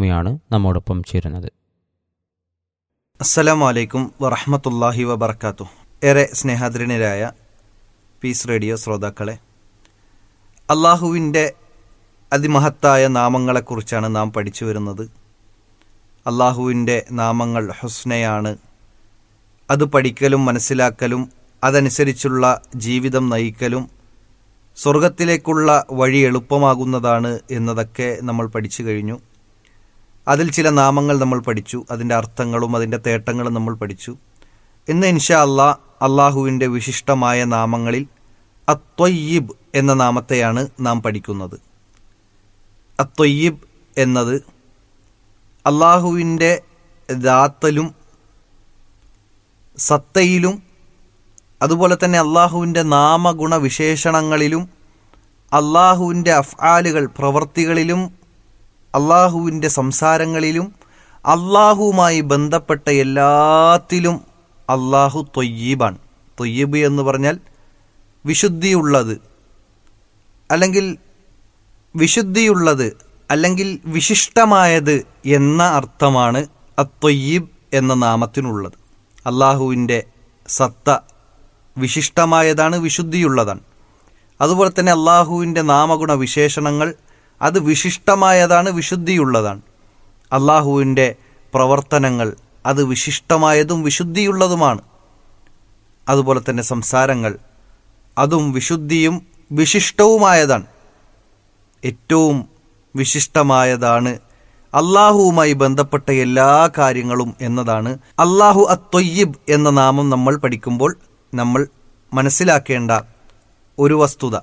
സ്വാമിയാണ് നമ്മോടൊപ്പം ചേരുന്നത് അസ്സലാമു അലൈക്കും വറഹമത്തല്ലാഹി വബർക്കാത്തു ഏറെ സ്നേഹാദരണരായ പീസ് റേഡിയോ ശ്രോതാക്കളെ അള്ളാഹുവിൻ്റെ അതിമഹത്തായ നാമങ്ങളെക്കുറിച്ചാണ് നാം പഠിച്ചു വരുന്നത് അള്ളാഹുവിൻ്റെ നാമങ്ങൾ ഹുസ്നയാണ് അത് പഠിക്കലും മനസ്സിലാക്കലും അതനുസരിച്ചുള്ള ജീവിതം നയിക്കലും സ്വർഗത്തിലേക്കുള്ള വഴി എളുപ്പമാകുന്നതാണ് എന്നതൊക്കെ നമ്മൾ പഠിച്ചു കഴിഞ്ഞു അതിൽ ചില നാമങ്ങൾ നമ്മൾ പഠിച്ചു അതിൻ്റെ അർത്ഥങ്ങളും അതിൻ്റെ തേട്ടങ്ങളും നമ്മൾ പഠിച്ചു ഇന്ന് ഇൻഷാ അള്ളാ അള്ളാഹുവിൻ്റെ വിശിഷ്ടമായ നാമങ്ങളിൽ അത്വയ്യിബ് എന്ന നാമത്തെയാണ് നാം പഠിക്കുന്നത് അത്വയ്യിബ് എന്നത് അള്ളാഹുവിൻ്റെ ദാത്തലും സത്തയിലും അതുപോലെ തന്നെ അള്ളാഹുവിൻ്റെ നാമഗുണ വിശേഷണങ്ങളിലും അള്ളാഹുവിൻ്റെ അഫ്ആലുകൾ പ്രവർത്തികളിലും അള്ളാഹുവിൻ്റെ സംസാരങ്ങളിലും അള്ളാഹുവുമായി ബന്ധപ്പെട്ട എല്ലാത്തിലും അള്ളാഹു തൊയ്യീബാണ് തൊയ്യീബ് എന്ന് പറഞ്ഞാൽ വിശുദ്ധിയുള്ളത് അല്ലെങ്കിൽ വിശുദ്ധിയുള്ളത് അല്ലെങ്കിൽ വിശിഷ്ടമായത് എന്ന അർത്ഥമാണ് അത്തൊയ്യീബ് എന്ന നാമത്തിനുള്ളത് അള്ളാഹുവിൻ്റെ സത്ത വിശിഷ്ടമായതാണ് വിശുദ്ധിയുള്ളതാണ് അതുപോലെ തന്നെ അള്ളാഹുവിൻ്റെ നാമഗുണ വിശേഷണങ്ങൾ അത് വിശിഷ്ടമായതാണ് വിശുദ്ധിയുള്ളതാണ് അള്ളാഹുവിൻ്റെ പ്രവർത്തനങ്ങൾ അത് വിശിഷ്ടമായതും വിശുദ്ധിയുള്ളതുമാണ് അതുപോലെ തന്നെ സംസാരങ്ങൾ അതും വിശുദ്ധിയും വിശിഷ്ടവുമായതാണ് ഏറ്റവും വിശിഷ്ടമായതാണ് അള്ളാഹുവുമായി ബന്ധപ്പെട്ട എല്ലാ കാര്യങ്ങളും എന്നതാണ് അള്ളാഹു അത്തൊയ്യിബ് എന്ന നാമം നമ്മൾ പഠിക്കുമ്പോൾ നമ്മൾ മനസ്സിലാക്കേണ്ട ഒരു വസ്തുത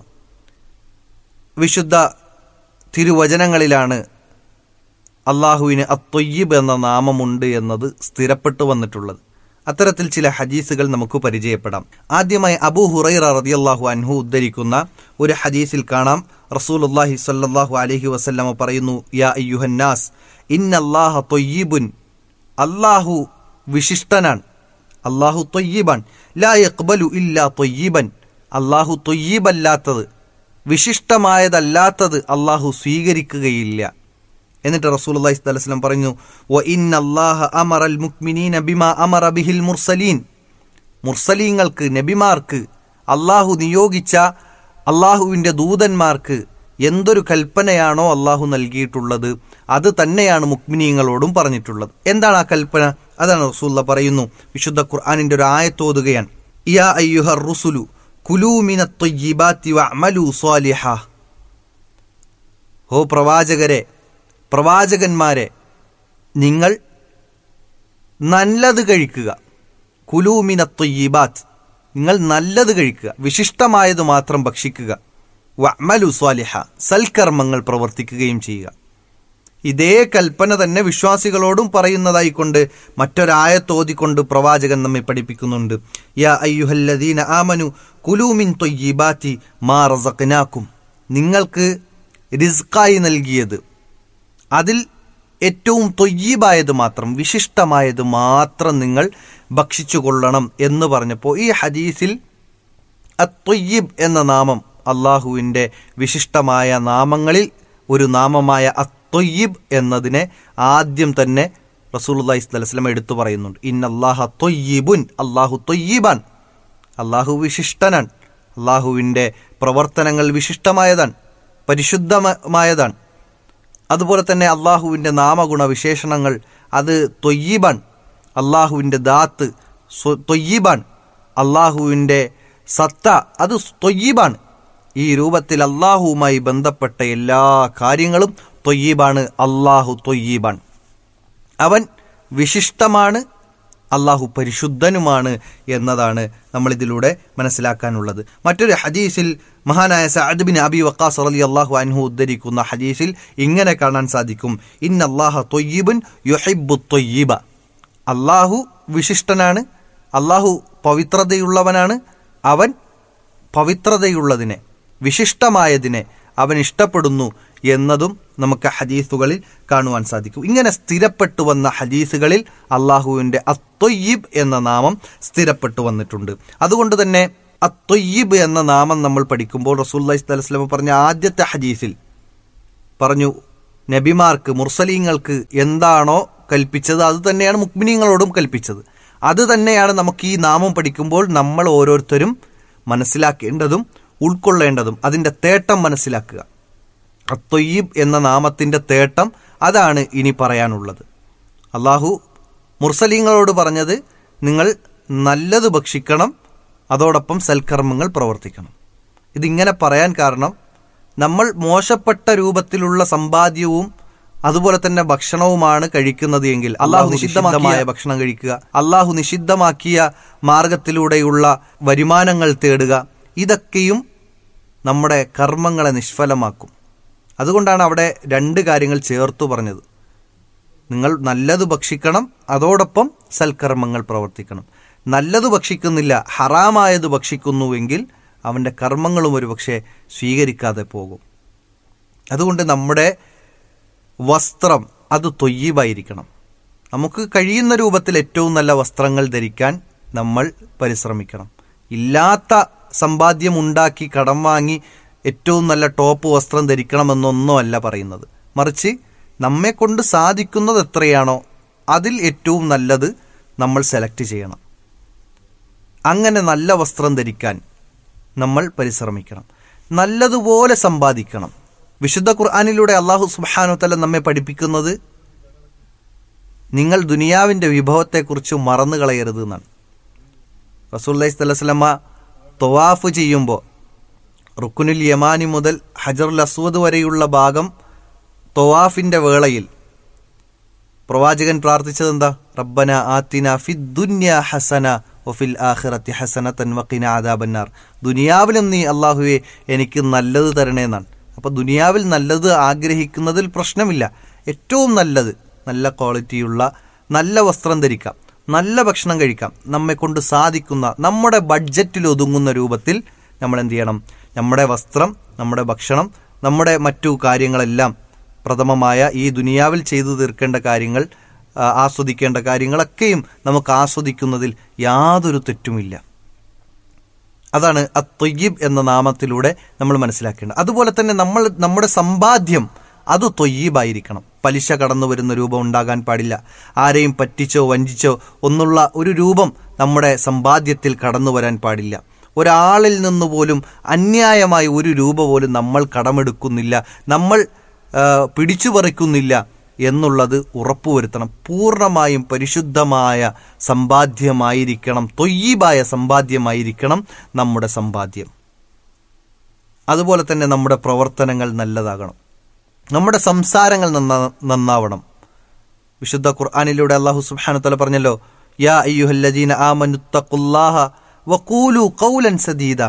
വിശുദ്ധ തിരുവചനങ്ങളിലാണ് അള്ളാഹുവിന് അത്തൊയ്യിബ് എന്ന നാമമുണ്ട് എന്നത് സ്ഥിരപ്പെട്ടു വന്നിട്ടുള്ളത് അത്തരത്തിൽ ചില ഹദീസുകൾ നമുക്ക് പരിചയപ്പെടാം ആദ്യമായി അബൂ ഹുറൈറ റളിയല്ലാഹു അൻഹു ഉദ്ധരിക്കുന്ന ഒരു ഹദീസിൽ കാണാം റസൂലുള്ളാഹി സ്വല്ലല്ലാഹു അലൈഹി വസല്ലമ പറയുന്നു യാ അയ്യുഹന്നാസ് ഇന്നല്ലാഹ തൊയ്യിബുൻ അല്ലാഹു വിശിഷ്ടനാണ് അല്ലാഹു തൊയ്യിബാൻ ലാ യഖ്ബലു ഇല്ലാ തൊയ്യിബൻ അല്ലാഹു തൊയ്യിബല്ലാത്തത് വിശിഷ്ടമായതല്ലാത്തത് അള്ളാഹു സ്വീകരിക്കുകയില്ല എന്നിട്ട് റസൂലുള്ളാഹി സ്വല്ലല്ലാഹു അലൈഹി വസല്ലം പറഞ്ഞു വ ഇന്നല്ലാഹ അമറൽ മുക്മിനീന ബിമാ അമറ ബിഹിൽ മുർസലീൻ മുർസലീങ്ങൾക്ക് നബിമാർക്ക് അള്ളാഹു നിയോഗിച്ച അള്ളാഹുവിൻ്റെ ദൂതന്മാർക്ക് എന്തൊരു കൽപ്പനയാണോ അള്ളാഹു നൽകിയിട്ടുള്ളത് അത് തന്നെയാണ് മുക്മിനീങ്ങളോടും പറഞ്ഞിട്ടുള്ളത് എന്താണ് ആ കൽപ്പന അതാണ് റസൂല്ല പറയുന്നു വിശുദ്ധ ഖുർആാനിൻ്റെ ഒരു ആയത്തോതുകയാണ് യാ അയ്യുഹർ റുസുലു കുലൂമിന ത്വയ്യിബാത്തി വഅമലു സ്വാലിഹ ഹോ പ്രവാചകരെ പ്രവാചകന്മാരെ നിങ്ങൾ നല്ലത് കഴിക്കുക കുലൂമിന ത്വയ്യിബാത്ത് നിങ്ങൾ നല്ലത് കഴിക്കുക വിശിഷ്ടമായത് മാത്രം ഭക്ഷിക്കുക വഅമലു സ്വാലിഹ സൽക്കർമ്മങ്ങൾ പ്രവർത്തിക്കുകയും ചെയ്യുക ഇതേ കൽപ്പന തന്നെ വിശ്വാസികളോടും പറയുന്നതായിക്കൊണ്ട് മറ്റൊരായത്തോതിക്കൊണ്ട് പ്രവാചകൻ നമ്മെ പഠിപ്പിക്കുന്നുണ്ട് യാ അയ്യുഹല്ലദീന ആമനു കുലൂമിൻ തൊയ്യിബാത്തി മാ റസഖ്നാക്കും നിങ്ങൾക്ക് റിസ്ക്കായി നൽകിയത് അതിൽ ഏറ്റവും തൊയ്യീബായത് മാത്രം വിശിഷ്ടമായത് മാത്രം നിങ്ങൾ ഭക്ഷിച്ചു കൊള്ളണം എന്ന് പറഞ്ഞപ്പോൾ ഈ ഹദീസിൽ അത്തൊയ്യിബ് എന്ന നാമം അള്ളാഹുവിൻ്റെ വിശിഷ്ടമായ നാമങ്ങളിൽ ഒരു നാമമായ അത്തൊയ്യിബ് എന്നതിനെ ആദ്യം തന്നെ റസൂലുള്ളാഹി സ്വല്ലല്ലാഹു അലൈഹി വസല്ലം എടുത്തു പറയുന്നുണ്ട് ഇന്നല്ലാഹ തൊയ്യിബുൻ അള്ളാഹു തൊയ്യിബാൻ അള്ളാഹു വിശിഷ്ടനാണ് അള്ളാഹുവിൻ്റെ പ്രവർത്തനങ്ങൾ വിശിഷ്ടമായതാണ് പരിശുദ്ധമായതാണ് അതുപോലെ തന്നെ അള്ളാഹുവിൻ്റെ നാമഗുണ വിശേഷണങ്ങൾ അത് തൊയ്യീബാൻ അള്ളാഹുവിൻ്റെ ദാത്ത് തൊയ്യീബാൻ അള്ളാഹുവിൻ്റെ സത്ത അത് തൊയ്യീബാണ് ഈ രൂപത്തിൽ അള്ളാഹുവുമായി ബന്ധപ്പെട്ട എല്ലാ കാര്യങ്ങളും തൊയ്യീബാണ് അള്ളാഹു തൊയ്യീബാൻ അവൻ വിശിഷ്ടമാണ് അള്ളാഹു പരിശുദ്ധനുമാണ് എന്നതാണ് നമ്മൾ ഇതിലൂടെ മനസ്സിലാക്കാനുള്ളത് മറ്റൊരു ഹദീസിൽ മഹാനായ സഅദ് ബിൻ അബി വക്കാസ് റലി അള്ളാഹു അൻഹു ഉദ്ധരിക്കുന്ന ഹദീസിൽ ഇങ്ങനെ കാണാൻ സാധിക്കും ഇന്ന അള്ളാഹ തൊയ്യിബുൻ യുഹിബു തൊയ്യിബ അള്ളാഹു വിശിഷ്ടനാണ് അള്ളാഹു പവിത്രതയുള്ളവനാണ് അവൻ പവിത്രതയുള്ളതിനെ വിശിഷ്ടമായതിനെ അവൻ ഇഷ്ടപ്പെടുന്നു എന്നതും നമുക്ക് ഹദീസുകളിൽ കാണുവാൻ സാധിക്കും ഇങ്ങനെ സ്ഥിരപ്പെട്ടു വന്ന ഹദീസുകളിൽ അള്ളാഹുവിൻ്റെ അത്തൊയ്യിബ് എന്ന നാമം സ്ഥിരപ്പെട്ടു വന്നിട്ടുണ്ട് അതുകൊണ്ട് തന്നെ അത്തൊയ്യിബ് എന്ന നാമം നമ്മൾ പഠിക്കുമ്പോൾ റസൂല്ലി സ്വലം പറഞ്ഞ ആദ്യത്തെ ഹദീസിൽ പറഞ്ഞു നബിമാർക്ക് മുർസലീങ്ങൾക്ക് എന്താണോ കൽപ്പിച്ചത് അത് തന്നെയാണ് മുക്മിനീങ്ങളോടും കൽപ്പിച്ചത് അത് തന്നെയാണ് നമുക്ക് ഈ നാമം പഠിക്കുമ്പോൾ നമ്മൾ ഓരോരുത്തരും മനസ്സിലാക്കേണ്ടതും ഉൾക്കൊള്ളേണ്ടതും അതിൻ്റെ തേട്ടം മനസ്സിലാക്കുക അത്തൊയ്യീബ് എന്ന നാമത്തിൻ്റെ തേട്ടം അതാണ് ഇനി പറയാനുള്ളത് അള്ളാഹു മുർസലീങ്ങളോട് പറഞ്ഞത് നിങ്ങൾ നല്ലത് ഭക്ഷിക്കണം അതോടൊപ്പം സൽക്കർമ്മങ്ങൾ പ്രവർത്തിക്കണം ഇതിങ്ങനെ പറയാൻ കാരണം നമ്മൾ മോശപ്പെട്ട രൂപത്തിലുള്ള സമ്പാദ്യവും അതുപോലെ തന്നെ ഭക്ഷണവുമാണ് കഴിക്കുന്നത് എങ്കിൽ അള്ളാഹു നിഷിദ്ധമായ ഭക്ഷണം കഴിക്കുക അള്ളാഹു നിഷിദ്ധമാക്കിയ മാർഗത്തിലൂടെയുള്ള വരുമാനങ്ങൾ തേടുക ഇതൊക്കെയും നമ്മുടെ കർമ്മങ്ങളെ നിഷ്ഫലമാക്കും അതുകൊണ്ടാണ് അവിടെ രണ്ട് കാര്യങ്ങൾ ചേർത്തു പറഞ്ഞത് നിങ്ങൾ നല്ലത് ഭക്ഷിക്കണം അതോടൊപ്പം സൽക്കർമ്മങ്ങൾ പ്രവർത്തിക്കണം നല്ലത് ഭക്ഷിക്കുന്നില്ല ഹറാമായത് ഭക്ഷിക്കുന്നുവെങ്കിൽ അവൻ്റെ കർമ്മങ്ങളും ഒരുപക്ഷെ സ്വീകരിക്കാതെ പോകും അതുകൊണ്ട് നമ്മുടെ വസ്ത്രം അത് തൊയ്യീബായിരിക്കണം നമുക്ക് കഴിയുന്ന രൂപത്തിൽ ഏറ്റവും നല്ല വസ്ത്രങ്ങൾ ധരിക്കാൻ നമ്മൾ പരിശ്രമിക്കണം ഇല്ലാത്ത സമ്പാദ്യം ഉണ്ടാക്കി കടം വാങ്ങി ഏറ്റവും നല്ല ടോപ്പ് വസ്ത്രം ധരിക്കണമെന്നൊന്നുമല്ല പറയുന്നത് മറിച്ച് നമ്മെ കൊണ്ട് സാധിക്കുന്നത് എത്രയാണോ അതിൽ ഏറ്റവും നല്ലത് നമ്മൾ സെലക്ട് ചെയ്യണം അങ്ങനെ നല്ല വസ്ത്രം ധരിക്കാൻ നമ്മൾ പരിശ്രമിക്കണം നല്ലതുപോലെ സമ്പാദിക്കണം വിശുദ്ധ ഖുർആാനിലൂടെ അള്ളാഹു സുബാനു തല നമ്മെ പഠിപ്പിക്കുന്നത് നിങ്ങൾ ദുനിയാവിൻ്റെ വിഭവത്തെക്കുറിച്ച് മറന്നു കളയരുത് എന്നാണ് റസൂല്ലി സ്വലമ തൊവാഫ് ചെയ്യുമ്പോൾ റുക്കുനുൽ യമാനി മുതൽ ഹജറുൽ അസ്വദ് വരെയുള്ള ഭാഗം തൊവാഫിൻ്റെ വേളയിൽ പ്രവാചകൻ പ്രാർത്ഥിച്ചത് എന്താ റബ്ബന ആത്തിന ഫിദ്ദുന്യ ഹസന ഒഫിൽ ആഖിറത്തി ഹസന തൻവക്കിന ആദാബന്നാർ ദുനിയാവിലും നീ അള്ളാഹുവെ എനിക്ക് നല്ലത് തരണേ എന്നാണ് അപ്പോൾ ദുനിയാവിൽ നല്ലത് ആഗ്രഹിക്കുന്നതിൽ പ്രശ്നമില്ല ഏറ്റവും നല്ലത് നല്ല ക്വാളിറ്റിയുള്ള നല്ല വസ്ത്രം ധരിക്കാം നല്ല ഭക്ഷണം കഴിക്കാം നമ്മെ കൊണ്ട് സാധിക്കുന്ന നമ്മുടെ ബഡ്ജറ്റിൽ ഒതുങ്ങുന്ന രൂപത്തിൽ നമ്മൾ എന്ത് ചെയ്യണം നമ്മുടെ വസ്ത്രം നമ്മുടെ ഭക്ഷണം നമ്മുടെ മറ്റു കാര്യങ്ങളെല്ലാം പ്രഥമമായ ഈ ദുനിയാവിൽ ചെയ്തു തീർക്കേണ്ട കാര്യങ്ങൾ ആ, ആസ്വദിക്കേണ്ട കാര്യങ്ങളൊക്കെയും നമുക്ക് ആസ്വദിക്കുന്നതിൽ യാതൊരു തെറ്റുമില്ല അതാണ് അത്തൊയ്യബ് എന്ന നാമത്തിലൂടെ നമ്മൾ മനസ്സിലാക്കേണ്ടത് അതുപോലെ തന്നെ നമ്മൾ നമ്മുടെ സമ്പാദ്യം അത് തൊയ്യീബായിരിക്കണം പലിശ കടന്നു വരുന്ന രൂപം ഉണ്ടാകാൻ പാടില്ല ആരെയും പറ്റിച്ചോ വഞ്ചിച്ചോ ഒന്നുള്ള ഒരു രൂപം നമ്മുടെ സമ്പാദ്യത്തിൽ കടന്നു വരാൻ പാടില്ല ഒരാളിൽ നിന്ന് പോലും അന്യായമായ ഒരു രൂപ പോലും നമ്മൾ കടമെടുക്കുന്നില്ല നമ്മൾ ആ, പിടിച്ചു പറിക്കുന്നില്ല എന്നുള്ളത് ഉറപ്പുവരുത്തണം പൂർണ്ണമായും പരിശുദ്ധമായ സമ്പാദ്യമായിരിക്കണം തൊയ്യീബായ സമ്പാദ്യമായിരിക്കണം നമ്മുടെ സമ്പാദ്യം അതുപോലെ തന്നെ നമ്മുടെ പ്രവർത്തനങ്ങൾ നല്ലതാകണം നമ്മുടെ സംസാരങ്ങൾ നന്നാ നന്നാവണം വിശുദ്ധ ഖുർആാനിലൂടെ അള്ളാഹു സുബ്ഹാനു തല പറഞ്ഞല്ലോ യാ അയ്യുഹല്ലദീന ആമനുത്തഖുല്ലാഹ വഖൂലു ഖൗലൻ സദീദ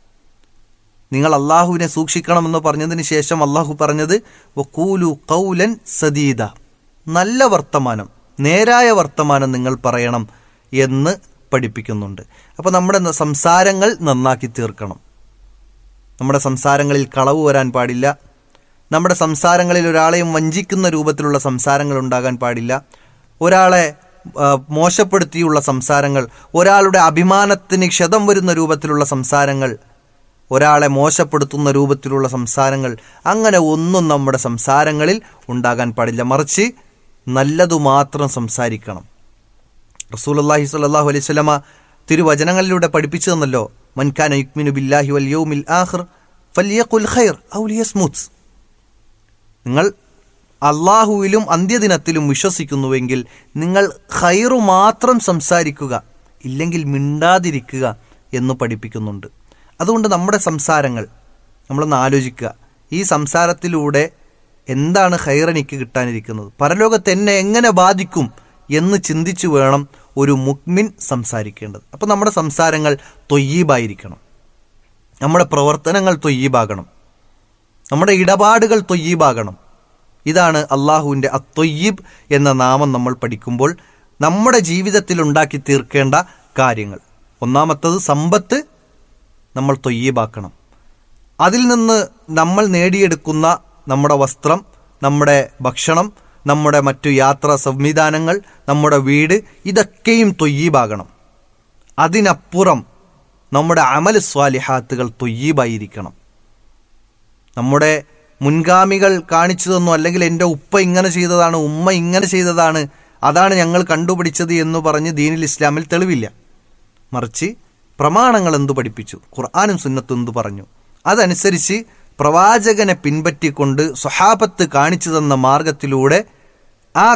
നിങ്ങൾ അള്ളാഹുവിനെ സൂക്ഷിക്കണമെന്ന് പറഞ്ഞതിന് ശേഷം അള്ളാഹു പറഞ്ഞത് വക്കൂലു കൗലൻ സദീദ നല്ല വർത്തമാനം നേരായ വർത്തമാനം നിങ്ങൾ പറയണം എന്ന് പഠിപ്പിക്കുന്നുണ്ട് അപ്പോൾ നമ്മുടെ ന- സംസാരങ്ങൾ നന്നാക്കി തീർക്കണം നമ്മുടെ സംസാരങ്ങളിൽ കളവ് വരാൻ പാടില്ല നമ്മുടെ സംസാരങ്ങളിൽ ഒരാളെയും വഞ്ചിക്കുന്ന രൂപത്തിലുള്ള സംസാരങ്ങൾ ഉണ്ടാകാൻ പാടില്ല ഒരാളെ ആ, മോശപ്പെടുത്തിയുള്ള സംസാരങ്ങൾ ഒരാളുടെ അഭിമാനത്തിന് ക്ഷതം വരുന്ന രൂപത്തിലുള്ള സംസാരങ്ങൾ ഒരാളെ മോശപ്പെടുത്തുന്ന രൂപത്തിലുള്ള സംസാരങ്ങൾ അങ്ങനെ ഒന്നും നമ്മുടെ സംസാരങ്ങളിൽ ഉണ്ടാകാൻ പാടില്ല മറിച്ച് നല്ലതു മാത്രം സംസാരിക്കണം റസൂലുള്ളാഹി സ്വല്ലല്ലാഹു അലൈഹി വസല്ലമ തിരുവചനങ്ങളിലൂടെ പഠിപ്പിച്ചു തന്നല്ലോ മൻകാന യുക്മിനു ബില്ലാഹി വൽ യൗമിൽ ആഖിർ ഫല്യഖുൽ ഖൈർ ഔ ലിയസ്മുത് നിങ്ങൾ അള്ളാഹുവിലും അന്ത്യദിനത്തിലും വിശ്വസിക്കുന്നുവെങ്കിൽ നിങ്ങൾ ഖൈറു മാത്രം സംസാരിക്കുക ഇല്ലെങ്കിൽ മിണ്ടാതിരിക്കുക എന്ന് പഠിപ്പിക്കുന്നുണ്ട് അതുകൊണ്ട് നമ്മുടെ സംസാരങ്ങൾ നമ്മളൊന്ന് ആലോചിക്കുക ഈ സംസാരത്തിലൂടെ എന്താണ് ഖൈർ എനിക്ക് കിട്ടാനിരിക്കുന്നത് പരലോകത്ത് എന്നെ എങ്ങനെ ബാധിക്കും എന്ന് ചിന്തിച്ചു വേണം ഒരു മുക്മിൻ സംസാരിക്കേണ്ടത് അപ്പം നമ്മുടെ സംസാരങ്ങൾ തൊയ്യീബായിരിക്കണം നമ്മുടെ പ്രവർത്തനങ്ങൾ തൊയ്യീബാകണം നമ്മുടെ ഇടപാടുകൾ തൊയ്യീബാകണം ഇതാണ് അള്ളാഹുവിൻ്റെ അത്തൊയ്യീബ് എന്ന നാമം നമ്മൾ പഠിക്കുമ്പോൾ നമ്മുടെ ജീവിതത്തിൽ ഉണ്ടാക്കി തീർക്കേണ്ട കാര്യങ്ങൾ ഒന്നാമത്തത് സമ്പത്ത് നമ്മൾ തൊയ്യീബാക്കണം അതിൽ നിന്ന് നമ്മൾ നേടിയെടുക്കുന്ന നമ്മുടെ വസ്ത്രം നമ്മുടെ ഭക്ഷണം നമ്മുടെ മറ്റു യാത്രാ സംവിധാനങ്ങൾ നമ്മുടെ വീട് ഇതൊക്കെയും തൊയ്യീബാകണം അതിനപ്പുറം നമ്മുടെ അമൽ സ്വാലിഹാത്തുകൾ തൊയ്യീബായിരിക്കണം നമ്മുടെ മുൻഗാമികൾ കാണിച്ചു തന്നു അല്ലെങ്കിൽ എൻ്റെ ഉപ്പ ഇങ്ങനെ ചെയ്തതാണ് ഉമ്മ ഇങ്ങനെ ചെയ്തതാണ് അതാണ് ഞങ്ങൾ കണ്ടുപിടിച്ചത് എന്ന് പറഞ്ഞ് ദീനിൽ ഇസ്ലാമിൽ തെളിവില്ല മറിച്ച് പ്രമാണങ്ങൾ എന്തു പഠിപ്പിച്ചു ഖുർആാനും സുന്നത്തും എന്തു പറഞ്ഞു അതനുസരിച്ച് പ്രവാചകനെ പിൻപറ്റിക്കൊണ്ട് സ്വഹാബത്ത് കാണിച്ചു തന്ന മാർഗത്തിലൂടെ ആ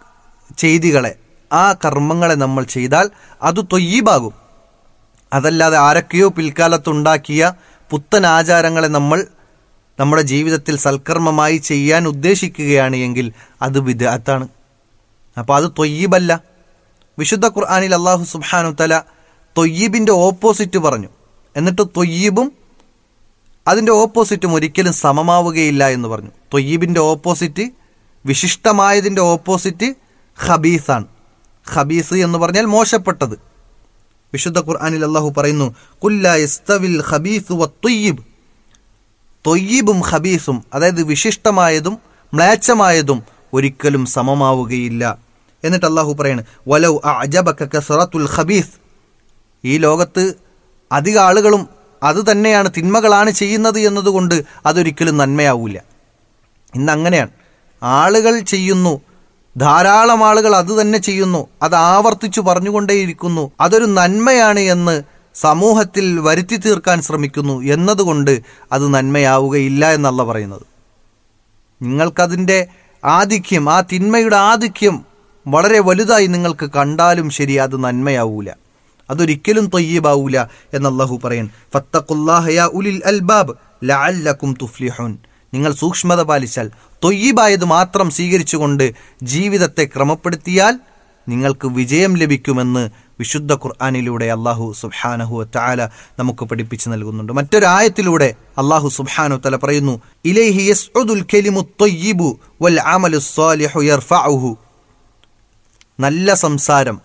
ചെയ്തികളെ ആ കർമ്മങ്ങളെ നമ്മൾ ചെയ്താൽ അത് തൊയ്യീബാകും അതല്ലാതെ ആരൊക്കെയോ പിൽക്കാലത്തുണ്ടാക്കിയ പുത്തൻ ആചാരങ്ങളെ നമ്മൾ നമ്മുടെ ജീവിതത്തിൽ സൽക്കർമ്മമായി ചെയ്യാൻ ഉദ്ദേശിക്കുകയാണ് എങ്കിൽ അത് വിദാത്താണ് അപ്പോൾ അത് തൊയ്യീബല്ല വിശുദ്ധ ഖുർആാനിൽ അള്ളാഹു സുബ്ഹാനു തല തൊയ്യീബിന്റെ ഓപ്പോസിറ്റ് പറഞ്ഞു എന്നിട്ട് തൊയ്യീബും അതിന്റെ ഓപ്പോസിറ്റും ഒരിക്കലും സമമാവുകയില്ല എന്ന് പറഞ്ഞു തൊയ്യീബിന്റെ ഓപ്പോസിറ്റ് വിശിഷ്ടമായതിന്റെ ഓപ്പോസിറ്റ് ഖബീസാണ് ഖബീസ് എന്ന് പറഞ്ഞാൽ മോശപ്പെട്ടത് വിശുദ്ധ ഖുർആനിൽ അള്ളാഹു പറയുന്നു കുല്ല യസ്തവിൽ ഖബീസ് വത്തൊയ്യിബ് തൊയ്യീബും ഖബീസും അതായത് വിശിഷ്ടമായതും മ്ലേച്ഛമായതും ഒരിക്കലും സമമാവുകയില്ല എന്നിട്ട് അള്ളാഹു പറയാണ് വലൗ അജബക കസറത്തുൽ ഖബീസ് ഈ ലോകത്ത് അധിക ആളുകളും അത് തന്നെയാണ് തിന്മകളാണ് ചെയ്യുന്നത് എന്നതുകൊണ്ട് അതൊരിക്കലും നന്മയാവൂല ഇന്ന് അങ്ങനെയാണ് ആളുകൾ ചെയ്യുന്നു ധാരാളം ആളുകൾ അത് തന്നെ ചെയ്യുന്നു അത് ആവർത്തിച്ചു പറഞ്ഞുകൊണ്ടേയിരിക്കുന്നു അതൊരു നന്മയാണ് എന്ന് സമൂഹത്തിൽ വരുത്തി തീർക്കാൻ ശ്രമിക്കുന്നു എന്നതുകൊണ്ട് അത് നന്മയാവുകയില്ല എന്നല്ല പറയുന്നത് നിങ്ങൾക്കതിൻ്റെ ആധിക്യം ആ തിന്മയുടെ ആധിക്യം വളരെ വലുതായി നിങ്ങൾക്ക് കണ്ടാലും ശരി അത് നന്മയാവൂല അതൊരിക്കലും തൊയ്യബാവൂല എന്ന് അള്ളാഹു പറയൻ ഫത്തഖുല്ലാഹയ ഉലിൽ അൽബാബ് ലഅല്ലക്കും തുഫ്ലിഹുൻ നിങ്ങൾ സൂക്ഷ്മത പാലിച്ചാൽ തൊയ്യബായത് മാത്രം സ്വീകരിച്ചുകൊണ്ട് ജീവിതത്തെ ക്രമപ്പെടുത്തിയാൽ നിങ്ങൾക്ക് വിജയം ലഭിക്കുമെന്ന് വിശുദ്ധ ഖുർആാനിലൂടെ അള്ളാഹു സുബ്ഹാനഹു താല നമുക്ക് പഠിപ്പിച്ചു നൽകുന്നുണ്ട് മറ്റൊരായത്തിലൂടെ അള്ളാഹു സുബ്ഹാനു തല പറയുന്നു ഇലൈഹി യസ്ഉദുൽ കലിമു ത്വയ്യിബു വൽ അമലു സ്വാലിഹു യർഫഉഹു നല്ല സംസാരം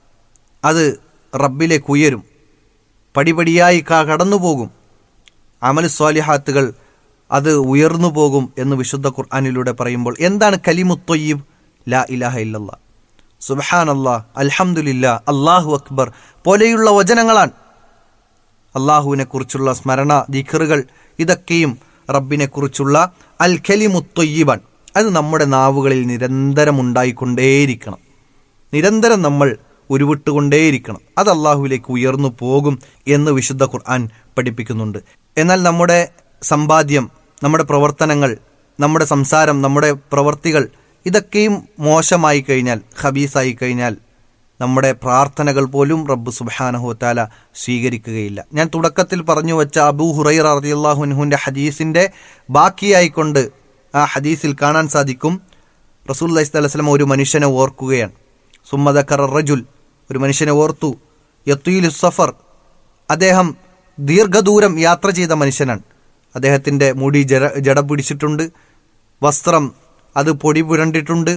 അത് റബ്ബിലേക്ക് ഉയരും പടിപടിയായി ക- കടന്നുപോകും അമൽ സ്വാലിഹാത്തുകൾ അത് ഉയർന്നു പോകും എന്ന് വിശുദ്ധ ഖുർആാനിലൂടെ പറയുമ്പോൾ എന്താണ് കലിമുത്തൊയ്യബ് ലാ ഇലാഹ ഇല്ലല്ലാ സുബഹാൻ അല്ലാ അൽഹംദുലില്ല അള്ളാഹു അക്ബർ പോലെയുള്ള വചനങ്ങളാണ് അള്ളാഹുവിനെ കുറിച്ചുള്ള സ്മരണ ദിഖറുകൾ ഇതൊക്കെയും റബ്ബിനെ കുറിച്ചുള്ള അൽ ഖലിമുത്തൊയ്യബാൻ അത് നമ്മുടെ നാവുകളിൽ നിരന്തരം ഉണ്ടായിക്കൊണ്ടേയിരിക്കണം നിരന്തരം നമ്മൾ ഉരുവിട്ടുകൊണ്ടേയിരിക്കണം അത് അള്ളാഹുവിലേക്ക് ഉയർന്നു പോകും എന്ന് വിശുദ്ധ ഖുർആൻ പഠിപ്പിക്കുന്നുണ്ട് എന്നാൽ നമ്മുടെ സമ്പാദ്യം നമ്മുടെ പ്രവർത്തനങ്ങൾ നമ്മുടെ സംസാരം നമ്മുടെ പ്രവർത്തികൾ ഇതൊക്കെയും മോശമായി കഴിഞ്ഞാൽ ഹബീസായി കഴിഞ്ഞാൽ നമ്മുടെ പ്രാർത്ഥനകൾ പോലും റബ്ബ് സുബാനഹുത്താല സ്വീകരിക്കുകയില്ല ഞാൻ തുടക്കത്തിൽ പറഞ്ഞു വെച്ച അബൂ ഹുറൈറ റളിയല്ലാഹുൻഹുവിന്റെ ഹദീസിന്റെ ബാക്കിയായിക്കൊണ്ട് ആ ഹദീസിൽ കാണാൻ സാധിക്കും റസൂൽ അലൈഹി സ്വലം ഒരു മനുഷ്യനെ ഓർക്കുകയാണ് സുമ്മദക്കർ റജുൽ ഒരു മനുഷ്യനെ ഓർത്തു യത്തീലു സഫർ അദ്ദേഹം ദീർഘദൂരം യാത്ര ചെയ്ത മനുഷ്യനാണ് അദ്ദേഹത്തിന്റെ മുടി ജട ജട പിടിച്ചിട്ടുണ്ട് വസ്ത്രം അത് പൊടി പുരണ്ടിട്ടുണ്ട്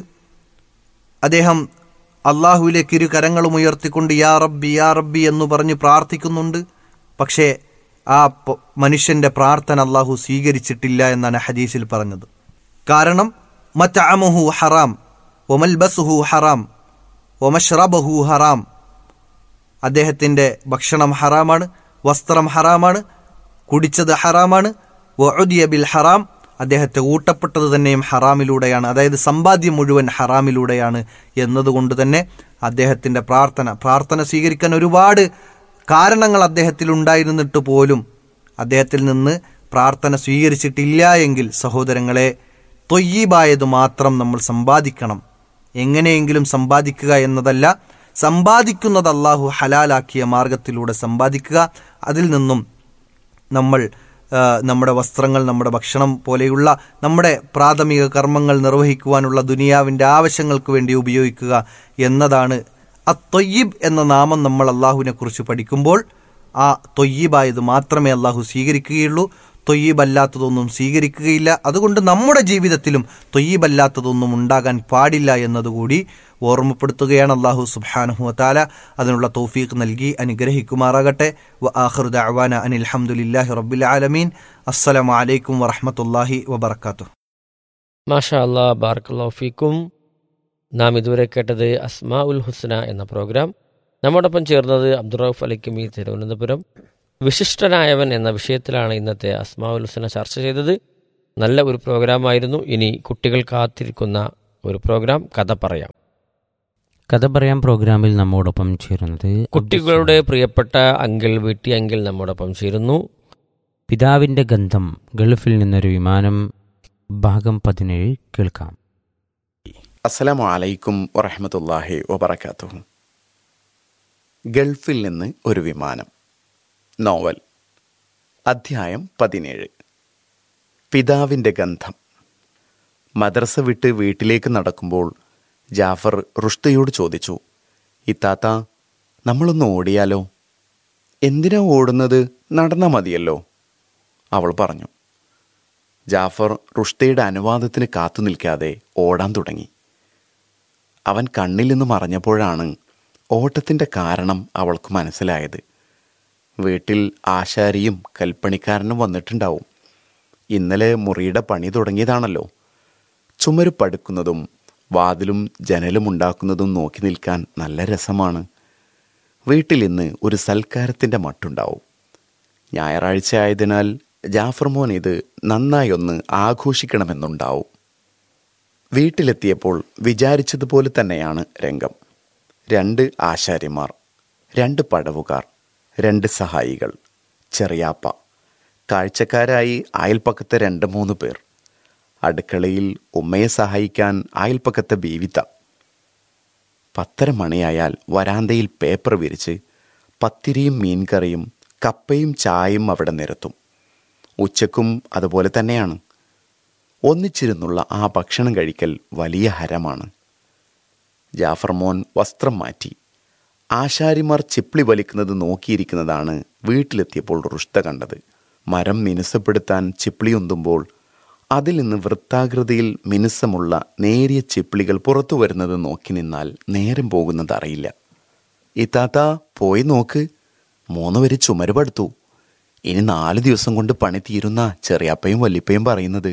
അദ്ദേഹം അള്ളാഹുവിലേക്ക് ഇരു കരങ്ങളും ഉയർത്തിക്കൊണ്ട് യാ റബ്ബി യാ റബ്ബി എന്ന് പറഞ്ഞ് പ്രാർത്ഥിക്കുന്നുണ്ട് പക്ഷേ ആ പ- മനുഷ്യന്റെ പ്രാർത്ഥന അള്ളാഹു സ്വീകരിച്ചിട്ടില്ല എന്നാണ് ഹദീസിൽ പറഞ്ഞത് കാരണം മറ്റഅമുഹു ഹറാം ഒമൽബസുഹു ഹറാം ഒമഷ്റബഹു ഹറാം അദ്ദേഹത്തിന്റെ ഭക്ഷണം ഹറാമാണ് വസ്ത്രം ഹറാമാണ് കുടിച്ചത് ഹറാമാണ് വഉദിയ ബിൽ ഹറാം അദ്ദേഹത്തെ ഊട്ടപ്പെട്ടത് തന്നെയും ഹറാമിലൂടെയാണ് അതായത് സമ്പാദ്യം മുഴുവൻ ഹറാമിലൂടെയാണ് എന്നതുകൊണ്ട് തന്നെ അദ്ദേഹത്തിന്റെ പ്രാർത്ഥന പ്രാർത്ഥന സ്വീകരിക്കാൻ ഒരുപാട് കാരണങ്ങൾ അദ്ദേഹത്തിൽ ഉണ്ടായിരുന്നിട്ട് പോലും അദ്ദേഹത്തിൽ നിന്ന് പ്രാർത്ഥന സ്വീകരിച്ചിട്ടില്ല എങ്കിൽ സഹോദരങ്ങളെ തൊയ്യീബായത് മാത്രം നമ്മൾ സമ്പാദിക്കണം എങ്ങനെയെങ്കിലും സമ്പാദിക്കുക എന്നതല്ല സമ്പാദിക്കുന്നത് അള്ളാഹു ഹലാലാക്കിയ മാർഗത്തിലൂടെ സമ്പാദിക്കുക അതിൽ നിന്നും നമ്മൾ ആ, നമ്മുടെ വസ്ത്രങ്ങൾ നമ്മുടെ ഭക്ഷണം പോലെയുള്ള നമ്മുടെ പ്രാഥമിക കർമ്മങ്ങൾ നിർവഹിക്കുവാനുള്ള ദുനിയാവിൻ്റെ ആവശ്യങ്ങൾക്ക് വേണ്ടി ഉപയോഗിക്കുക എന്നതാണ് അത്തൊയ്യബ് എന്ന നാമം നമ്മൾ അള്ളാഹുവിനെ കുറിച്ച് പഠിക്കുമ്പോൾ ആ തൊയ്യബായത് മാത്രമേ അള്ളാഹു സ്വീകരിക്കുകയുള്ളൂ തൊയ്യബല്ലാത്തതൊന്നും സ്വീകരിക്കുകയില്ല അതുകൊണ്ട് നമ്മുടെ ജീവിതത്തിലും തൊയ്യബല്ലാത്തതൊന്നും ഉണ്ടാകാൻ പാടില്ല എന്നതുകൂടി ഓർമ്മപ്പെടുത്തുകയാണ് അള്ളാഹു സുബ്ഹാനഹു വതാല അതിനുള്ള തൗഫീഖ് നൽകി അനുഗ്രഹിക്കുമാറാകട്ടെ വ ആഖിറു ദഅവാന അനിൽ ഹംദുലില്ലാഹി റബ്ബിൽ ആലമീൻ അസ്സലാമു അലൈക്കും വറഹ്മത്തുള്ളാഹി വബറകാതുഹു മാഷാ അല്ലാ ബാർക്കല്ലാ ഫീക്കും നാം ഇതുവരെ കേട്ടത് അസ്മാ ഉൽ ഹുസ്ന എന്ന പ്രോഗ്രാം നമ്മോടൊപ്പം ചേർന്നത് അബ്ദുറൌഫ് അലിക്കമി തിരുവനന്തപുരം വിശിഷ്ടനായവൻ എന്ന വിഷയത്തിലാണ് ഇന്നത്തെ അസ്മാ ഉൽ ഹുസ്ന ചർച്ച ചെയ്തത് നല്ല ഒരു പ്രോഗ്രാമായിരുന്നു ഇനി കുട്ടികൾ കാത്തിരിക്കുന്ന ഒരു പ്രോഗ്രാം കഥ പറയാം കഥ പറയാം പ്രോഗ്രാമിൽ നമ്മോടൊപ്പം ചേരുന്നത് കുട്ടികളുടെ പ്രിയപ്പെട്ട അങ്കിൾ വീട്ടി അങ്കിൾ നമ്മോടൊപ്പം ചേരുന്നു പിതാവിന്റെ ഗന്ധം ഗൾഫിൽ നിന്നൊരു വിമാനം ഭാഗം പതിനേഴ് കേൾക്കാം അസ്സലാമു അലൈക്കും വറഹമത്തല്ലാഹി വബർക്കാത്തു ഗൾഫിൽ നിന്ന് ഒരു വിമാനം നോവൽ അധ്യായം പതിനേഴ് പിതാവിൻ്റെ ഗന്ധം മദ്രസ വിട്ട് വീട്ടിലേക്ക് നടക്കുമ്പോൾ ജാഫർ റുഷ്തയോട് ചോദിച്ചു ഇത്താത്ത നമ്മളൊന്ന് ഓടിയാലോ എന്തിനാ ഓടുന്നത് നടന്നാൽ മതിയല്ലോ അവൾ പറഞ്ഞു ജാഫർ റുഷ്തയുടെ അനുവാദത്തിന് കാത്തു നിൽക്കാതെ ഓടാൻ തുടങ്ങി അവൻ കണ്ണിൽ നിന്ന് മറഞ്ഞപ്പോഴാണ് ഓട്ടത്തിൻ്റെ കാരണം അവൾക്ക് മനസ്സിലായത് വീട്ടിൽ ആശാരിയും കൽപ്പണിക്കാരനും വന്നിട്ടുണ്ടാവും ഇന്നലെ മുറിയുടെ പണി തുടങ്ങിയതാണല്ലോ ചുമര് പടുക്കുന്നതും വാതിലും ജനലും ഉണ്ടാക്കുന്നതും നോക്കി നിൽക്കാൻ നല്ല രസമാണ് വീട്ടിൽ ഇന്ന് ഒരു സൽക്കാരത്തിൻ്റെ മട്ടുണ്ടാവും ഞായറാഴ്ച ആയതിനാൽ ജാഫർ മോൻ ഇത് നന്നായി ഒന്ന് ആഘോഷിക്കണമെന്നുണ്ടാവും വീട്ടിലെത്തിയപ്പോൾ വിചാരിച്ചതുപോലെ തന്നെയാണ് രംഗം രണ്ട് ആശാരിമാർ രണ്ട് പടവുകാർ രണ്ട് സഹായികൾ ചെറിയാപ്പ കാഴ്ചക്കാരായി അയൽപ്പക്കത്തെ രണ്ട് മൂന്ന് പേർ അടുക്കളയിൽ ഉമ്മയെ സഹായിക്കാൻ അയൽപ്പക്കത്തെ ബീവിത്ത പത്തര മണിയായാൽ വരാന്തയിൽ പേപ്പർ വിരിച്ച് പത്തിരിയും മീൻകറിയും കപ്പയും ചായയും അവിടെ നിരത്തും ഉച്ചക്കും അതുപോലെ തന്നെയാണ് ഒന്നിച്ചിരുന്നുള്ള ആ ഭക്ഷണം കഴിക്കൽ വലിയ ഹരമാണ് ജാഫർ മോൻ വസ്ത്രം മാറ്റി ആശാരിമാർ ചിപ്ലി വലിക്കുന്നത് നോക്കിയിരിക്കുന്നതാണ് വീട്ടിലെത്തിയപ്പോൾ റുഷ്ത കണ്ടത് മരം മിനുസപ്പെടുത്താൻ ചിപ്ലി ഉന്തുമ്പോൾ അതിൽ നിന്ന് വൃത്താകൃതിയിൽ മിനുസമുള്ള നേരിയ ചിപ്ലികൾ പുറത്തു വരുന്നത് നോക്കി നിന്നാൽ നേരം പോകുന്നത് അറിയില്ല ഇത്താത്ത പോയി നോക്ക് മൂന്ന് വരെ ചുമര് പടുത്തു ഇനി നാല് ദിവസം കൊണ്ട് പണി തീരുന്ന ചെറിയാപ്പയും വല്ലിപ്പയും പറയുന്നത്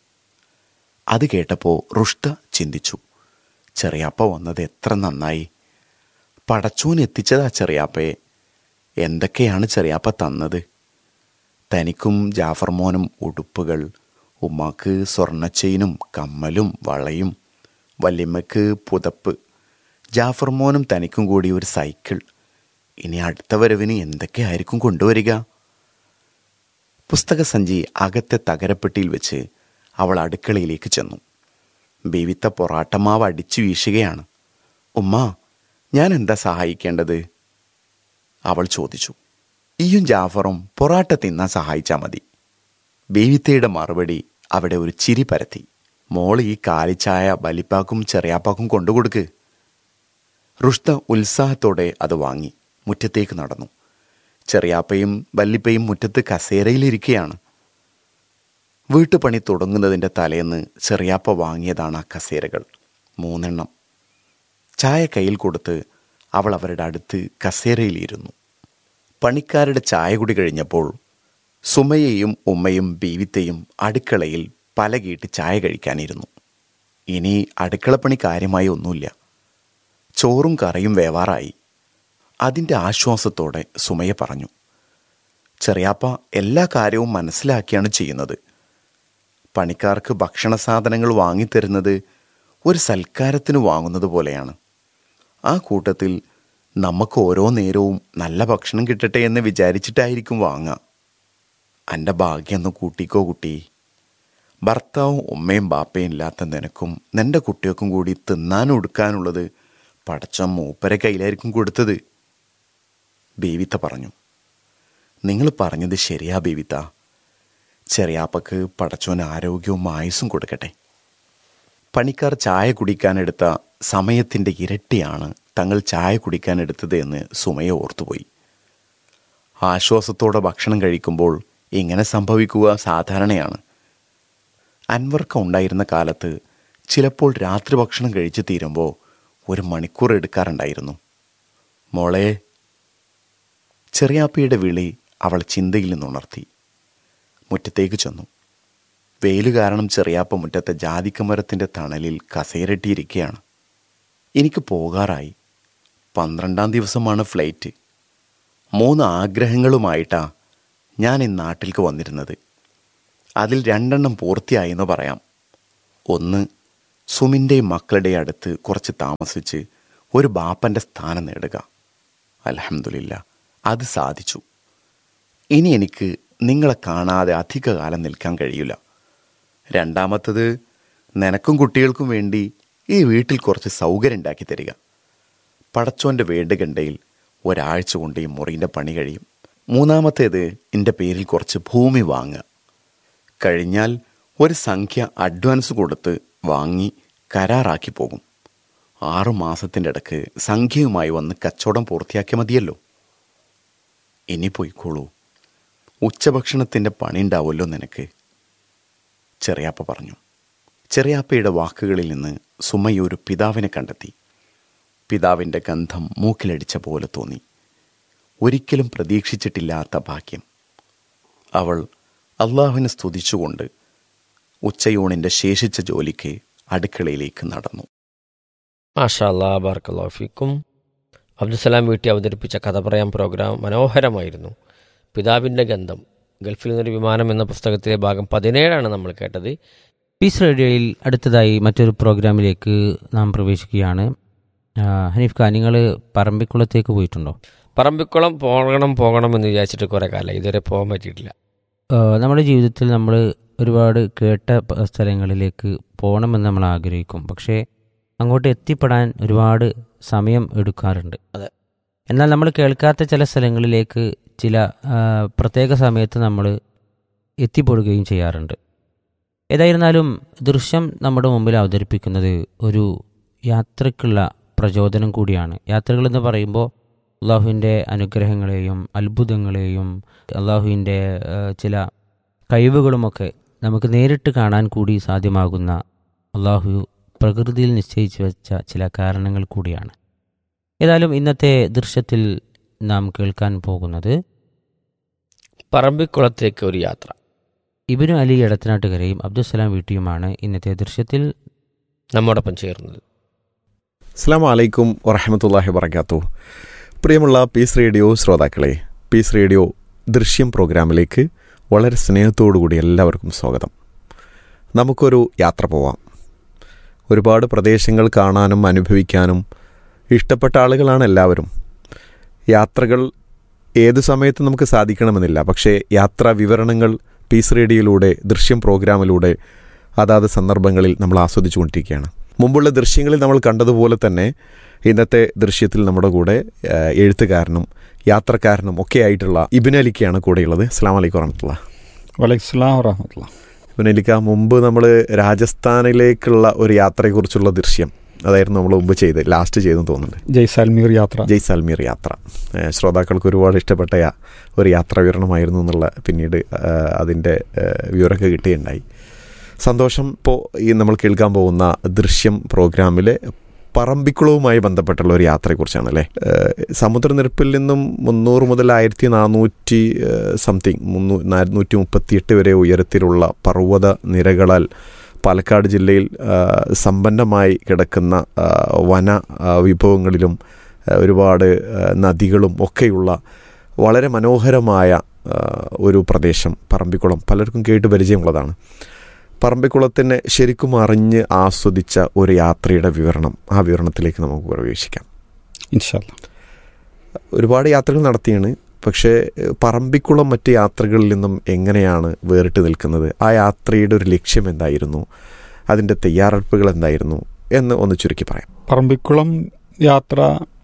അത് കേട്ടപ്പോൾ റുഷ്ത ചിന്തിച്ചു ചെറിയാപ്പ വന്നത് എത്ര നന്നായി പടച്ചൂൻ എത്തിച്ചതാ ചെറിയാപ്പയെ എന്തൊക്കെയാണ് ചെറിയാപ്പ തന്നത് തനിക്കും ജാഫർ മോനും ഉടുപ്പുകൾ ഉമ്മാക്ക് സ്വർണ്ണച്ചെയിനും കമ്മലും വളയും വല്യമ്മക്ക് പുതപ്പ് ജാഫർ മോനും തനിക്കും കൂടി ഒരു സൈക്കിൾ ഇനി അടുത്ത വരവിന് എന്തൊക്കെയായിരിക്കും കൊണ്ടുവരിക പുസ്തകസഞ്ചി അകത്തെ തകരപ്പെട്ടിയിൽ വെച്ച് അവൾ അടുക്കളയിലേക്ക് ചെന്നു ബീവിത്ത പൊറാട്ടമാവ് അടിച്ചു വീശുകയാണ് ഉമ്മ ഞാൻ എന്താ സഹായിക്കേണ്ടത് അവൾ ചോദിച്ചു ഈയും ജാഫറും പൊറാട്ട തിന്നാൻ സഹായിച്ചാൽ മതി ബീവിത്തയുടെ മറുപടി അവിടെ ഒരു ചിരി പരത്തി മോൾ ഈ കാലിച്ചായ ബലിപ്പാക്കും ചെറിയാപ്പാക്കും കൊണ്ടുകൊടുക്ക് റുഷ്ത ഉത്സാഹത്തോടെ അത് വാങ്ങി മുറ്റത്തേക്ക് നടന്നു ചെറിയാപ്പയും വല്ലിപ്പയും മുറ്റത്ത് കസേരയിലിരിക്കുകയാണ് വീട്ടുപണി തുടങ്ങുന്നതിൻ്റെ തലേന്ന് ചെറിയാപ്പ വാങ്ങിയതാണ് ആ കസേരകൾ മൂന്നെണ്ണം ചായ കയ്യിൽ കൊടുത്ത് അവൾ അവരുടെ അടുത്ത് കസേരയിലിരുന്നു പണിക്കാരുടെ ചായ കുടി കഴിഞ്ഞപ്പോൾ സുമയെയും ഉമ്മയും ബീവിത്തയും അടുക്കളയിൽ പലകീട്ട് ചായ കഴിക്കാനിരുന്നു ഇനി അടുക്കളപ്പണി കാര്യമായി ഒന്നുമില്ല ചോറും കറിയും വേവാറായി അതിൻ്റെ ആശ്വാസത്തോടെ സുമയ പറഞ്ഞു ചെറിയാപ്പ എല്ലാ കാര്യവും മനസ്സിലാക്കിയാണ് ചെയ്യുന്നത് പണിക്കാർക്ക് ഭക്ഷണ സാധനങ്ങൾ വാങ്ങിത്തരുന്നത് ഒരു സൽക്കാരത്തിന് വാങ്ങുന്നത് പോലെയാണ് ആ കൂട്ടത്തിൽ നമുക്ക് ഓരോ നേരവും നല്ല ഭക്ഷണം കിട്ടട്ടെ എന്ന് വിചാരിച്ചിട്ടായിരിക്കും വാങ്ങുക എൻ്റെ ഭാഗ്യം ഒന്ന് കൂട്ടിക്കോ കുട്ടി ഭർത്താവും ഉമ്മയും ബാപ്പയും ഇല്ലാത്ത നിനക്കും നിന്റെ കുട്ടികൾക്കും കൂടി തിന്നാനും എടുക്കാനുള്ളത് പടച്ച മൂപ്പരെ കയ്യിലായിരിക്കും കൊടുത്തത് ബീവിത്ത പറഞ്ഞു നിങ്ങൾ പറഞ്ഞത് ശരിയാ ബീവിത്ത ചെറിയാപ്പക്ക് പടച്ചോൻ ആരോഗ്യവും ആയുസ്സും കൊടുക്കട്ടെ പണിക്കാർ ചായ കുടിക്കാനെടുത്ത സമയത്തിൻ്റെ ഇരട്ടിയാണ് തങ്ങൾ ചായ കുടിക്കാനെടുത്തത് എന്ന് സുമയ ഓർത്തുപോയി ആശ്വാസത്തോടെ ഭക്ഷണം കഴിക്കുമ്പോൾ ഇങ്ങനെ സംഭവിക്കുക സാധാരണയാണ് അൻവർക്ക് ഉണ്ടായിരുന്ന കാലത്ത് ചിലപ്പോൾ രാത്രി ഭക്ഷണം കഴിച്ചു തീരുമ്പോൾ ഒരു മണിക്കൂർ എടുക്കാറുണ്ടായിരുന്നു മോളെ ചെറിയാപ്പയുടെ വിളി അവൾ ചിന്തയിൽ നിന്നുണർത്തി മുറ്റത്തേക്ക് ചെന്നു വെയിൽ കാരണം ചെറിയാപ്പ മുറ്റത്തെ ജാതിക്കമരത്തിൻ്റെ തണലിൽ കസേരട്ടിയിരിക്കുകയാണ് എനിക്ക് പോകാറായി പന്ത്രണ്ടാം ദിവസമാണ് ഫ്ലൈറ്റ് മൂന്ന് ആഗ്രഹങ്ങളുമായിട്ടാ ഞാൻ ഈ നാട്ടിലേക്ക് വന്നിരുന്നത് അതിൽ രണ്ടെണ്ണം പൂർത്തിയായി എന്ന് പറയാം ഒന്ന് സുമിൻ്റെയും മക്കളുടെയും അടുത്ത് കുറച്ച് താമസിച്ച് ഒരു ബാപ്പൻ്റെ സ്ഥാനം നേടുക അലഹമില്ല അത് സാധിച്ചു ഇനി എനിക്ക് നിങ്ങളെ കാണാതെ അധികകാലം നിൽക്കാൻ കഴിയില്ല രണ്ടാമത്തത് നിനക്കും കുട്ടികൾക്കും വേണ്ടി ഈ വീട്ടിൽ കുറച്ച് സൗകര്യം ഉണ്ടാക്കി തരിക പടച്ചോൻ്റെ വേണ്ടുകണ്ടയിൽ ഒരാഴ്ച കൊണ്ട് ഈ മുറിൻ്റെ പണി കഴിയും മൂന്നാമത്തേത് എൻ്റെ പേരിൽ കുറച്ച് ഭൂമി വാങ്ങുക കഴിഞ്ഞാൽ ഒരു സംഖ്യ അഡ്വാൻസ് കൊടുത്ത് വാങ്ങി കരാറാക്കി പോകും ആറു മാസത്തിൻ്റെ ഇടക്ക് സംഖ്യയുമായി വന്ന് കച്ചവടം പൂർത്തിയാക്കിയ മതിയല്ലോ ഇനി പോയിക്കോളൂ ഉച്ചഭക്ഷണത്തിൻ്റെ പണി ഉണ്ടാവുമല്ലോ നിനക്ക് ചെറിയാപ്പ പറഞ്ഞു ചെറിയാപ്പയുടെ വാക്കുകളിൽ നിന്ന് സുമയ്യ ഒരു പിതാവിനെ കണ്ടെത്തി പിതാവിൻ്റെ ഗന്ധം മൂക്കിലടിച്ച പോലെ തോന്നി ഒരിക്കലും പ്രതീക്ഷിച്ചിട്ടില്ലാത്ത ഭാഗ്യം അവൾ അള്ളാഹുവിനെ സ്തുതിച്ചുകൊണ്ട് ഉച്ചയൂണിൻ്റെ ശേഷിച്ച ജോലിക്ക് അടുക്കളയിലേക്ക് നടന്നു മാഷാ അല്ലാ ബാർക്കല്ലാ ഫീക്കും അബ്ദുസലാം വീട്ടി അവതരിപ്പിച്ച കഥ പറയാൻ പ്രോഗ്രാം മനോഹരമായിരുന്നു പിതാവിൻ്റെ ഗന്ധം ഗൾഫിൽ നിന്നൊരു വിമാനം എന്ന പുസ്തകത്തിലെ ഭാഗം പതിനേഴാണ് നമ്മൾ കേട്ടത് പീസ് റേഡിയോയിൽ അടുത്തതായി മറ്റൊരു പ്രോഗ്രാമിലേക്ക് നാം പ്രവേശിക്കുകയാണ് ആ, ഹനീഫ് ഖാൻ നിങ്ങൾ പറമ്പിക്കുളത്തേക്ക് പോയിട്ടുണ്ടോ പറമ്പിക്കുളം പോകണം പോകണം എന്ന് വിചാരിച്ചിട്ട് കുറേ കാലം ഇതുവരെ പോകാൻ പറ്റിയിട്ടില്ല ആ, നമ്മുടെ ജീവിതത്തിൽ നമ്മൾ ഒരുപാട് കേട്ട പ- സ്ഥലങ്ങളിലേക്ക് പോകണമെന്ന് നമ്മൾ ആഗ്രഹിക്കും പക്ഷേ അങ്ങോട്ട് എത്തിപ്പെടാൻ ഒരുപാട് സമയം എടുക്കാറുണ്ട് അതെ. എന്നാൽ നമ്മൾ കേൾക്കാത്ത ചില സ്ഥലങ്ങളിലേക്ക് ചില ആ, പ്രത്യേക സമയത്ത് നമ്മൾ എത്തിപ്പെടുകയും ചെയ്യാറുണ്ട് ഏതായിരുന്നാലും ദൃശ്യം നമ്മുടെ മുമ്പിൽ അവതരിപ്പിക്കുന്നത് ഒരു യാത്രയ്ക്കുള്ള പ്രചോദനം കൂടിയാണ് യാത്രകൾ എന്ന് പറയുമ്പോൾ അള്ളാഹുവിൻ്റെ അനുഗ്രഹങ്ങളെയും അത്ഭുതങ്ങളെയും അള്ളാഹുവിൻ്റെ ആ, ചില കഴിവുകളുമൊക്കെ നമുക്ക് നേരിട്ട് കാണാൻ കൂടി സാധ്യമാകുന്ന അള്ളാഹു പ്രകൃതിയിൽ നിശ്ചയിച്ചു വെച്ച ചില കാരണങ്ങൾ കൂടിയാണ് ഏതായാലും ഇന്നത്തെ ദൃശ്യത്തിൽ നാം കേൾക്കാൻ പോകുന്നത് പറമ്പിക്കുളത്തേക്ക് ഒരു യാത്ര ഇബിനു അലി എടത്തനാട്ടുകരയും അബ്ദുസലാം വീട്ടിയുമാണ് ഇന്നത്തെ ദൃശ്യത്തിൽ നമ്മോടൊപ്പം ചേർന്നത് അസ്സാം വലൈക്കും വറഹമത്തല്ലാഹി വർക്കാത്തു പ്രിയമുള്ള പീസ് റേഡിയോ ശ്രോതാക്കളെ പീസ് റേഡിയോ ദൃശ്യം പ്രോഗ്രാമിലേക്ക് വളരെ സ്നേഹത്തോടുകൂടി എല്ലാവർക്കും സ്വാഗതം നമുക്കൊരു യാത്ര പോവാം ഒരുപാട് പ്രദേശങ്ങൾ കാണാനും അനുഭവിക്കാനും ഇഷ്ടപ്പെട്ട ആളുകളാണ് എല്ലാവരും യാത്രകൾ ഏത് സമയത്ത് നമുക്ക് സാധിക്കണമെന്നില്ല പക്ഷേ യാത്രാ വിവരണങ്ങൾ പീസ് റേഡിയോയിലൂടെ ദൃശ്യം പ്രോഗ്രാമിലൂടെ അതാത് സന്ദർഭങ്ങളിൽ നമ്മൾ ആസ്വദിച്ചുകൊണ്ടിരിക്കുകയാണ് മുമ്പുള്ള ദൃശ്യങ്ങളിൽ നമ്മൾ കണ്ടതുപോലെ തന്നെ ഇന്നത്തെ ദൃശ്യത്തിൽ നമ്മുടെ കൂടെ ആ, എഴുത്തുകാരനും യാത്രക്കാരനും ഒക്കെ ആയിട്ടുള്ള ഇബിൻ അലിക്കാണ് കൂടെയുള്ളത് അസ്സാം വലൈക്കും വറഹമത്തുള്ള വലൈസ്ലാം വറഹമത്തുള്ള ഇബിൻ അലിക്ക മുമ്പ് നമ്മൾ രാജസ്ഥാനിലേക്കുള്ള ഒരു യാത്രയെക്കുറിച്ചുള്ള ദൃശ്യം അതായിരുന്നു നമ്മൾ മുമ്പ് ചെയ്ത് ലാസ്റ്റ് ചെയ്തെന്ന് തോന്നുന്നുണ്ട് ജയ്സാൽമീർ യാത്ര ജയ്സാൽമീർ യാത്ര ഏഹ് ശ്രോതാക്കൾക്ക് ഒരുപാട് ഇഷ്ടപ്പെട്ട യാ- ഒരു യാത്രാ വിവരണമായിരുന്നു എന്നുള്ള പിന്നീട് ഏഹ് അതിൻ്റെ ഏഹ് വിവരമൊക്കെ കിട്ടുകയുണ്ടായി സന്തോഷം ഇപ്പോൾ ഈ നമ്മൾ കേൾക്കാൻ പോകുന്ന ദൃശ്യം പ്രോഗ്രാമിലെ പറമ്പിക്കുളവുമായി ബന്ധപ്പെട്ടുള്ള ഒരു യാത്രയെക്കുറിച്ചാണ് അല്ലേ ഏഹ് സമുദ്രനിരപ്പിൽ നിന്നും മുന്നൂറ് മുതൽ ആയിരത്തി നാനൂറ്റി സംതിങ് മുന്നൂ നാനൂറ്റി മുപ്പത്തിയെട്ട് വരെ ഉയരത്തിലുള്ള പർവ്വത നിരകളാൽ പാലക്കാട് ജില്ലയിൽ ആ, സമ്പന്നമായി കിടക്കുന്ന ആ, വന ആ, വിഭവങ്ങളിലും ആ, ഒരുപാട് ആ, നദികളും ഒക്കെയുള്ള വളരെ മനോഹരമായ ആ, ഒരു പ്രദേശം പറമ്പിക്കുളം പലർക്കും കേട്ട് പരിചയമുള്ളതാണ് പറമ്പിക്കുളത്തിനെ ശരിക്കും അറിഞ്ഞ് ആസ്വദിച്ച ഒരു യാത്രയുടെ വിവരണം ആ വിവരണത്തിലേക്ക് നമുക്ക് പ്രവേശിക്കാം ഇൻഷാല്ല ഒരുപാട് യാത്രകൾ നടത്തിയാണ് പക്ഷേ ഏഹ്, പറമ്പിക്കുളം മറ്റ് യാത്രകളിൽ നിന്നും എങ്ങനെയാണ് വേറിട്ട് നിൽക്കുന്നത് ആ യാത്രയുടെ ഒരു ലക്ഷ്യം എന്തായിരുന്നു അതിൻ്റെ തയ്യാറെടുപ്പുകൾ എന്തായിരുന്നു എന്ന് ഒന്ന് ചുരുക്കി പറയാം പറമ്പിക്കുളം യാത്ര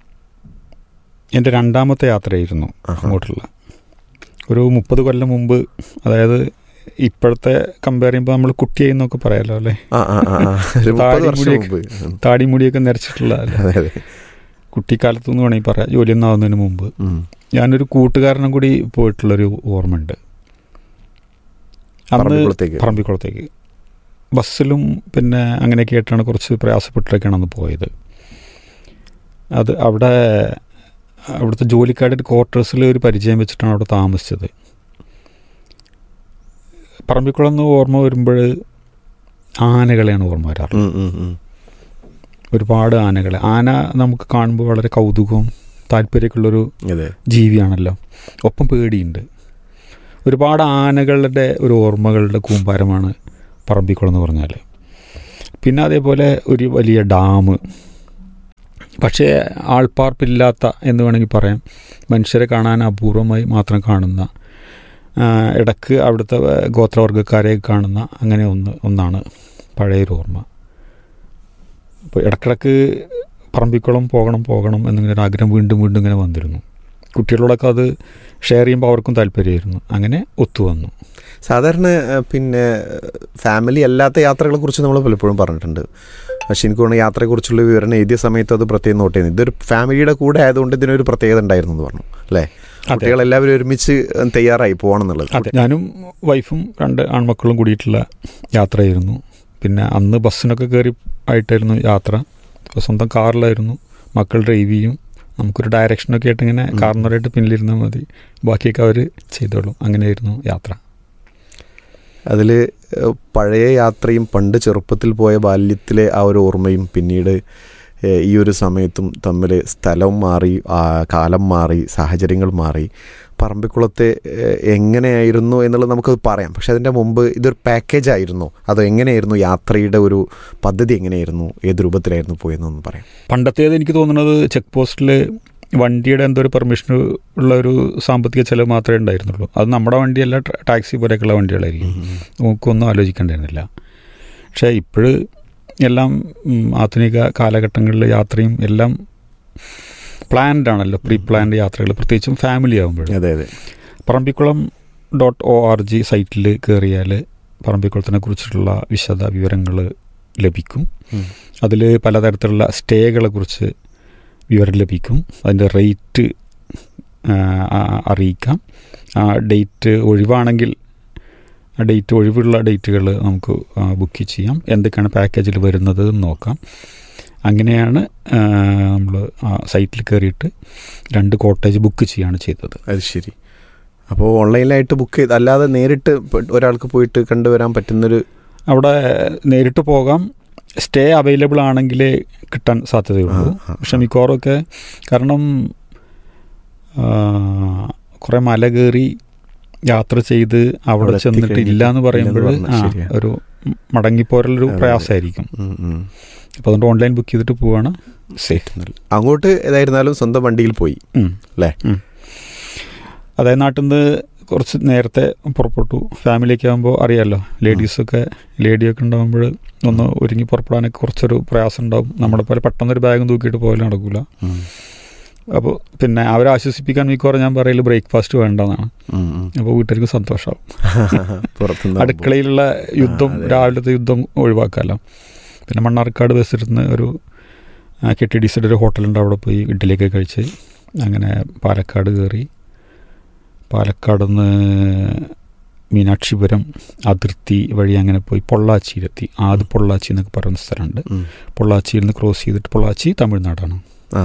എൻ്റെ രണ്ടാമത്തെ യാത്രയായിരുന്നു ആഹാ. അങ്ങോട്ടുള്ള ഒരു മുപ്പത് കൊല്ലം മുമ്പ് അതായത് ഇപ്പോഴത്തെ കമ്പയർ ചെയ്യുമ്പോൾ നമ്മൾ കുട്ടിയായി എന്നൊക്കെ പറയാലോ അല്ലേ ആ ആ ആ ആ. ഒരു മുപ്പത് താടി വർഷം മുടിയൊക്കെ- മുമ്പ് ഉം. താടി മുടിയൊക്കെ നിരച്ചിട്ടുള്ള അല്ലേ അതെ അതെ കുട്ടിക്കാലത്ത് എന്ന് വേണമെങ്കിൽ പറയാം ജോലിയൊന്നും ആവുന്നതിന് മുമ്പ് ഉം. ഞാനൊരു കൂട്ടുകാരനും കൂടി പോയിട്ടുള്ളൊരു ഓർമ്മയുണ്ട് അന്ന് പറമ്പിക്കുളത്തേക്ക് പറമ്പിക്കുളത്തേക്ക് ബസ്സിലും പിന്നെ അങ്ങനെയൊക്കെ ആയിട്ടാണ് കുറച്ച് പ്രയാസപ്പെട്ടിട്ടൊക്കെയാണ് അന്ന് പോയത് അത് അവിടെ അവിടുത്തെ ജോലിക്കാരുടെ ക്വാർട്ടേഴ്സിൽ ഒരു പരിചയം വെച്ചിട്ടാണ് അവിടെ താമസിച്ചത് പറമ്പിക്കുളം എന്ന് ഓർമ്മ വരുമ്പോൾ ആനകളെയാണ് ഓർമ്മ വരാറ് ഉം, ഉം, ഉം. ഒരുപാട് ആനകളെ ആന നമുക്ക് കാണുമ്പോൾ വളരെ കൗതുകവും താല്പര്യമൊക്കെയുള്ളൊരു അതെ ജീവിയാണല്ലോ ഒപ്പം പേടിയുണ്ട് ഒരുപാട് ആനകളുടെ ഒരു ഓർമ്മകളുടെ കൂമ്പാരമാണ് പറമ്പിക്കുളം എന്ന് പറഞ്ഞാൽ പിന്നെ അതേപോലെ ഒരു വലിയ ഡാം പക്ഷേ ആൾപ്പാർപ്പില്ലാത്ത എന്ന് വേണമെങ്കിൽ പറയാം മനുഷ്യരെ കാണാൻ അപൂർവമായി മാത്രം കാണുന്ന ആ, ഇടക്ക് അവിടുത്തെ ഗോത്രവർഗ്ഗക്കാരെ കാണുന്ന അങ്ങനെ ഒന്ന് ഒന്നാണ് പഴയൊരു ഓർമ്മ അപ്പോൾ ഇടക്കിടക്ക് പറമ്പിക്കുളം പോകണം പോകണം എന്നിങ്ങനെ ഒരു ആഗ്രഹം വീണ്ടും വീണ്ടും ഇങ്ങനെ വന്നിരുന്നു കുട്ടികളോടൊക്കെ അത് ഷെയർ ചെയ്യുമ്പോൾ അവർക്കും താല്പര്യമായിരുന്നു അങ്ങനെ ഒത്തുവന്നു സാധാരണ ഏഹ്, പിന്നെ ഫാമിലി അല്ലാത്ത യാത്രകളെ കുറിച്ച് നമ്മൾ പലപ്പോഴും പറഞ്ഞിട്ടുണ്ട് പക്ഷെ എനിക്ക് തോന്നുന്നു യാത്രയെക്കുറിച്ചുള്ള വിവരണം എഴുതിയ സമയത്ത് അത് പ്രത്യേകം നോട്ട് ചെയ്യുന്നു ഇതൊരു ഫാമിലിയുടെ കൂടെ ആയതുകൊണ്ട് ഇതിനൊരു പ്രത്യേകത ഉണ്ടായിരുന്നു എന്ന് പറഞ്ഞു അല്ലേ കുട്ടികളെല്ലാവരും ഒരുമിച്ച് തയ്യാറായി പോകണം എന്നുള്ളത് അതെ ഞാനും വൈഫും രണ്ട് ആൺമക്കളും കൂടിയിട്ടുള്ള യാത്രയായിരുന്നു പിന്നെ അന്ന് ബസ്സിനൊക്കെ കയറി ആയിട്ടായിരുന്നു യാത്ര അപ്പോൾ സ്വന്തം കാറിലായിരുന്നു മക്കൾ ഡ്രൈവ് ചെയ്യും നമുക്കൊരു ഡയറക്ഷനൊക്കെ ആയിട്ട് ഇങ്ങനെ കാർണറായിട്ട് പിന്നിലിരുന്നാൽ മതി ബാക്കിയൊക്കെ അവർ ചെയ്തോളും അങ്ങനെയായിരുന്നു യാത്ര അതിൽ പഴയ യാത്രയും പണ്ട് ചെറുപ്പത്തിൽ പോയ ബാല്യത്തിലെ ആ ഒരു ഓർമ്മയും പിന്നീട് ഏഹ്, ഈ ഒരു സമയത്തും തമ്മിൽ സ്ഥലം മാറി ആ, കാലം മാറി സാഹചര്യങ്ങൾ മാറി പറമ്പിക്കുളത്തെ ഏഹ്, എങ്ങനെയായിരുന്നു എന്നുള്ളത് നമുക്കത് പറയാം പക്ഷെ അതിൻ്റെ മുമ്പ് ഇതൊരു പാക്കേജ് ആയിരുന്നോ അതോ എങ്ങനെയായിരുന്നു യാത്രയുടെ ഒരു പദ്ധതി എങ്ങനെയായിരുന്നു ഏത് രൂപത്തിലായിരുന്നു പോയെന്നൊന്ന് പറയാം പണ്ടത്തേത് എനിക്ക് തോന്നുന്നത് ചെക്ക് പോസ്റ്റിൽ വണ്ടിയുടെ എന്തോ ഒരു പെർമിഷൻ ഉള്ള ഒരു സാമ്പത്തിക ചെലവ് മാത്രമേ ഉണ്ടായിരുന്നുള്ളൂ അത് നമ്മുടെ വണ്ടിയല്ല ട- ടാക്സി പോലെയൊക്കെയുള്ള വണ്ടികളായിരിക്കും നമുക്കൊന്നും ആലോചിക്കേണ്ടിയിരുന്നില്ല പക്ഷേ ഇപ്പോഴ് എല്ലാം ഉം, ആധുനിക കാലഘട്ടങ്ങളിൽ യാത്രയും എല്ലാം പ്ലാൻഡ് ആണല്ലോ പ്രീ പ്ലാൻഡ് യാത്രകൾ പ്രത്യേകിച്ചും ഫാമിലി ആകുമ്പോൾ അതെ അതെ Parambikulam dot O R G സൈറ്റിൽ കയറിയാൽ പറമ്പിക്കുളത്തിനെ കുറിച്ചിട്ടുള്ള വിശദ വിവരങ്ങൾ ലഭിക്കും ഉം. അതിൽ പലതരത്തിലുള്ള സ്റ്റേകളെ കുറിച്ച് വിവരം ലഭിക്കും അതിൻ്റെ റേറ്റ് അറിയിക്കാം ആ ഡേറ്റ് ഒഴിവാണെങ്കിൽ ആ ഡേറ്റ് ഒഴിവുള്ള ഡേറ്റുകൾ നമുക്ക് ബുക്ക് ചെയ്യാം എന്തൊക്കെയാണ് പാക്കേജിൽ വരുന്നത് എന്ന് നോക്കാം അങ്ങനെയാണ് നമ്മൾ ആ സൈറ്റിൽ കയറിയിട്ട് രണ്ട് കോട്ടേജ് ബുക്ക് ചെയ്യാണ് ചെയ്തത് അത് ശരി അപ്പോൾ ഓൺലൈനിലായിട്ട് ബുക്ക് ചെയ്ത് അല്ലാതെ നേരിട്ട് ഇപ്പൊ ഒരാൾക്ക് പോയിട്ട് കണ്ടുവരാൻ പറ്റുന്നൊരു അവിടെ നേരിട്ട് പോകാം സ്റ്റേ അവൈലബിൾ ആണെങ്കിലേ കിട്ടാൻ സാധ്യതയുള്ളൂ ആ, ആ, ആ. പക്ഷെ മിക്കവാറൊക്കെ കാരണം കുറേ മല കയറി യാത്ര ചെയ്ത് അവിടെ അവിടെ ചെന്നിട്ട് എത്തിക്കഴിഞ്ഞിട്ട് ഇല്ല എന്ന് പറയുമ്പോൾ ഇല്ലെന്ന് പറഞ്ഞാൽ ശരിയാ. ഒരു മടങ്ങിപ്പോരലൊരു അതെ, അതെ. പ്രയാസമായിരിക്കും ഉം, ഉം. അപ്പോൾ അതുകൊണ്ട് ഓൺലൈൻ ബുക്ക് ചെയ്തിട്ട് പോവാണ് സേഫ് അങ്ങോട്ട് ഏതായിരുന്നാലും സ്വന്തം വണ്ടിയിൽ പോയി ഉം. അല്ലേ ഉം. അതായത് നാട്ടിൽ നിന്ന് കുറച്ച് നേരത്തെ പുറപ്പെട്ടു ഫാമിലിയൊക്കെ ആകുമ്പോൾ അറിയാമല്ലോ ലേഡീസൊക്കെ ലേഡിയൊക്കെ ഉണ്ടാകുമ്പോൾ ഒന്ന് ഒരുങ്ങി പുറപ്പെടാനൊക്കെ കുറച്ചൊരു പ്രയാസം ഉണ്ടാവും നമ്മുടെ പോലെ പെട്ടെന്നൊരു ബാഗും തൂക്കിയിട്ട് പോയാലും നടക്കില്ല ഉം. അപ്പോൾ പിന്നെ അവരെ ആശ്വസിപ്പിക്കാൻ മിക്കവാറും ഞാൻ പറയല് ബ്രേക്ക്ഫാസ്റ്റ് വേണ്ടെന്നാണ് ഉം, ഉം. അപ്പോൾ വീട്ടുകാർക്ക് സന്തോഷമാവും പുറത്തുനിന്ന് അടുക്കളയിലുള്ള യുദ്ധം അതെ. രാവിലത്തെ യുദ്ധം ഒഴിവാക്കാമല്ലോ പിന്നെ മണ്ണാർക്കാട് ബസ്സിരുന്ന് ഒരു കെ ടി ഡി സിയുടെ ഒരു ഹോട്ടലുണ്ട് അവിടെ പോയി ഇഡ്ഡലിയൊക്കെ കഴിച്ച് അങ്ങനെ പാലക്കാട് കയറി പാലക്കാട് നിന്ന് മീനാക്ഷിപുരം അതിർത്തി വഴി അങ്ങനെ പോയി പൊള്ളാച്ചിയിലെത്തി ആദ്യ പൊള്ളാച്ചി എന്നൊക്കെ പറയുന്ന സ്ഥലമുണ്ട് ഉം. പൊള്ളാച്ചിയിൽ നിന്ന് ക്രോസ് ചെയ്തിട്ട് പൊള്ളാച്ചി തമിഴ്നാടാണ് ആ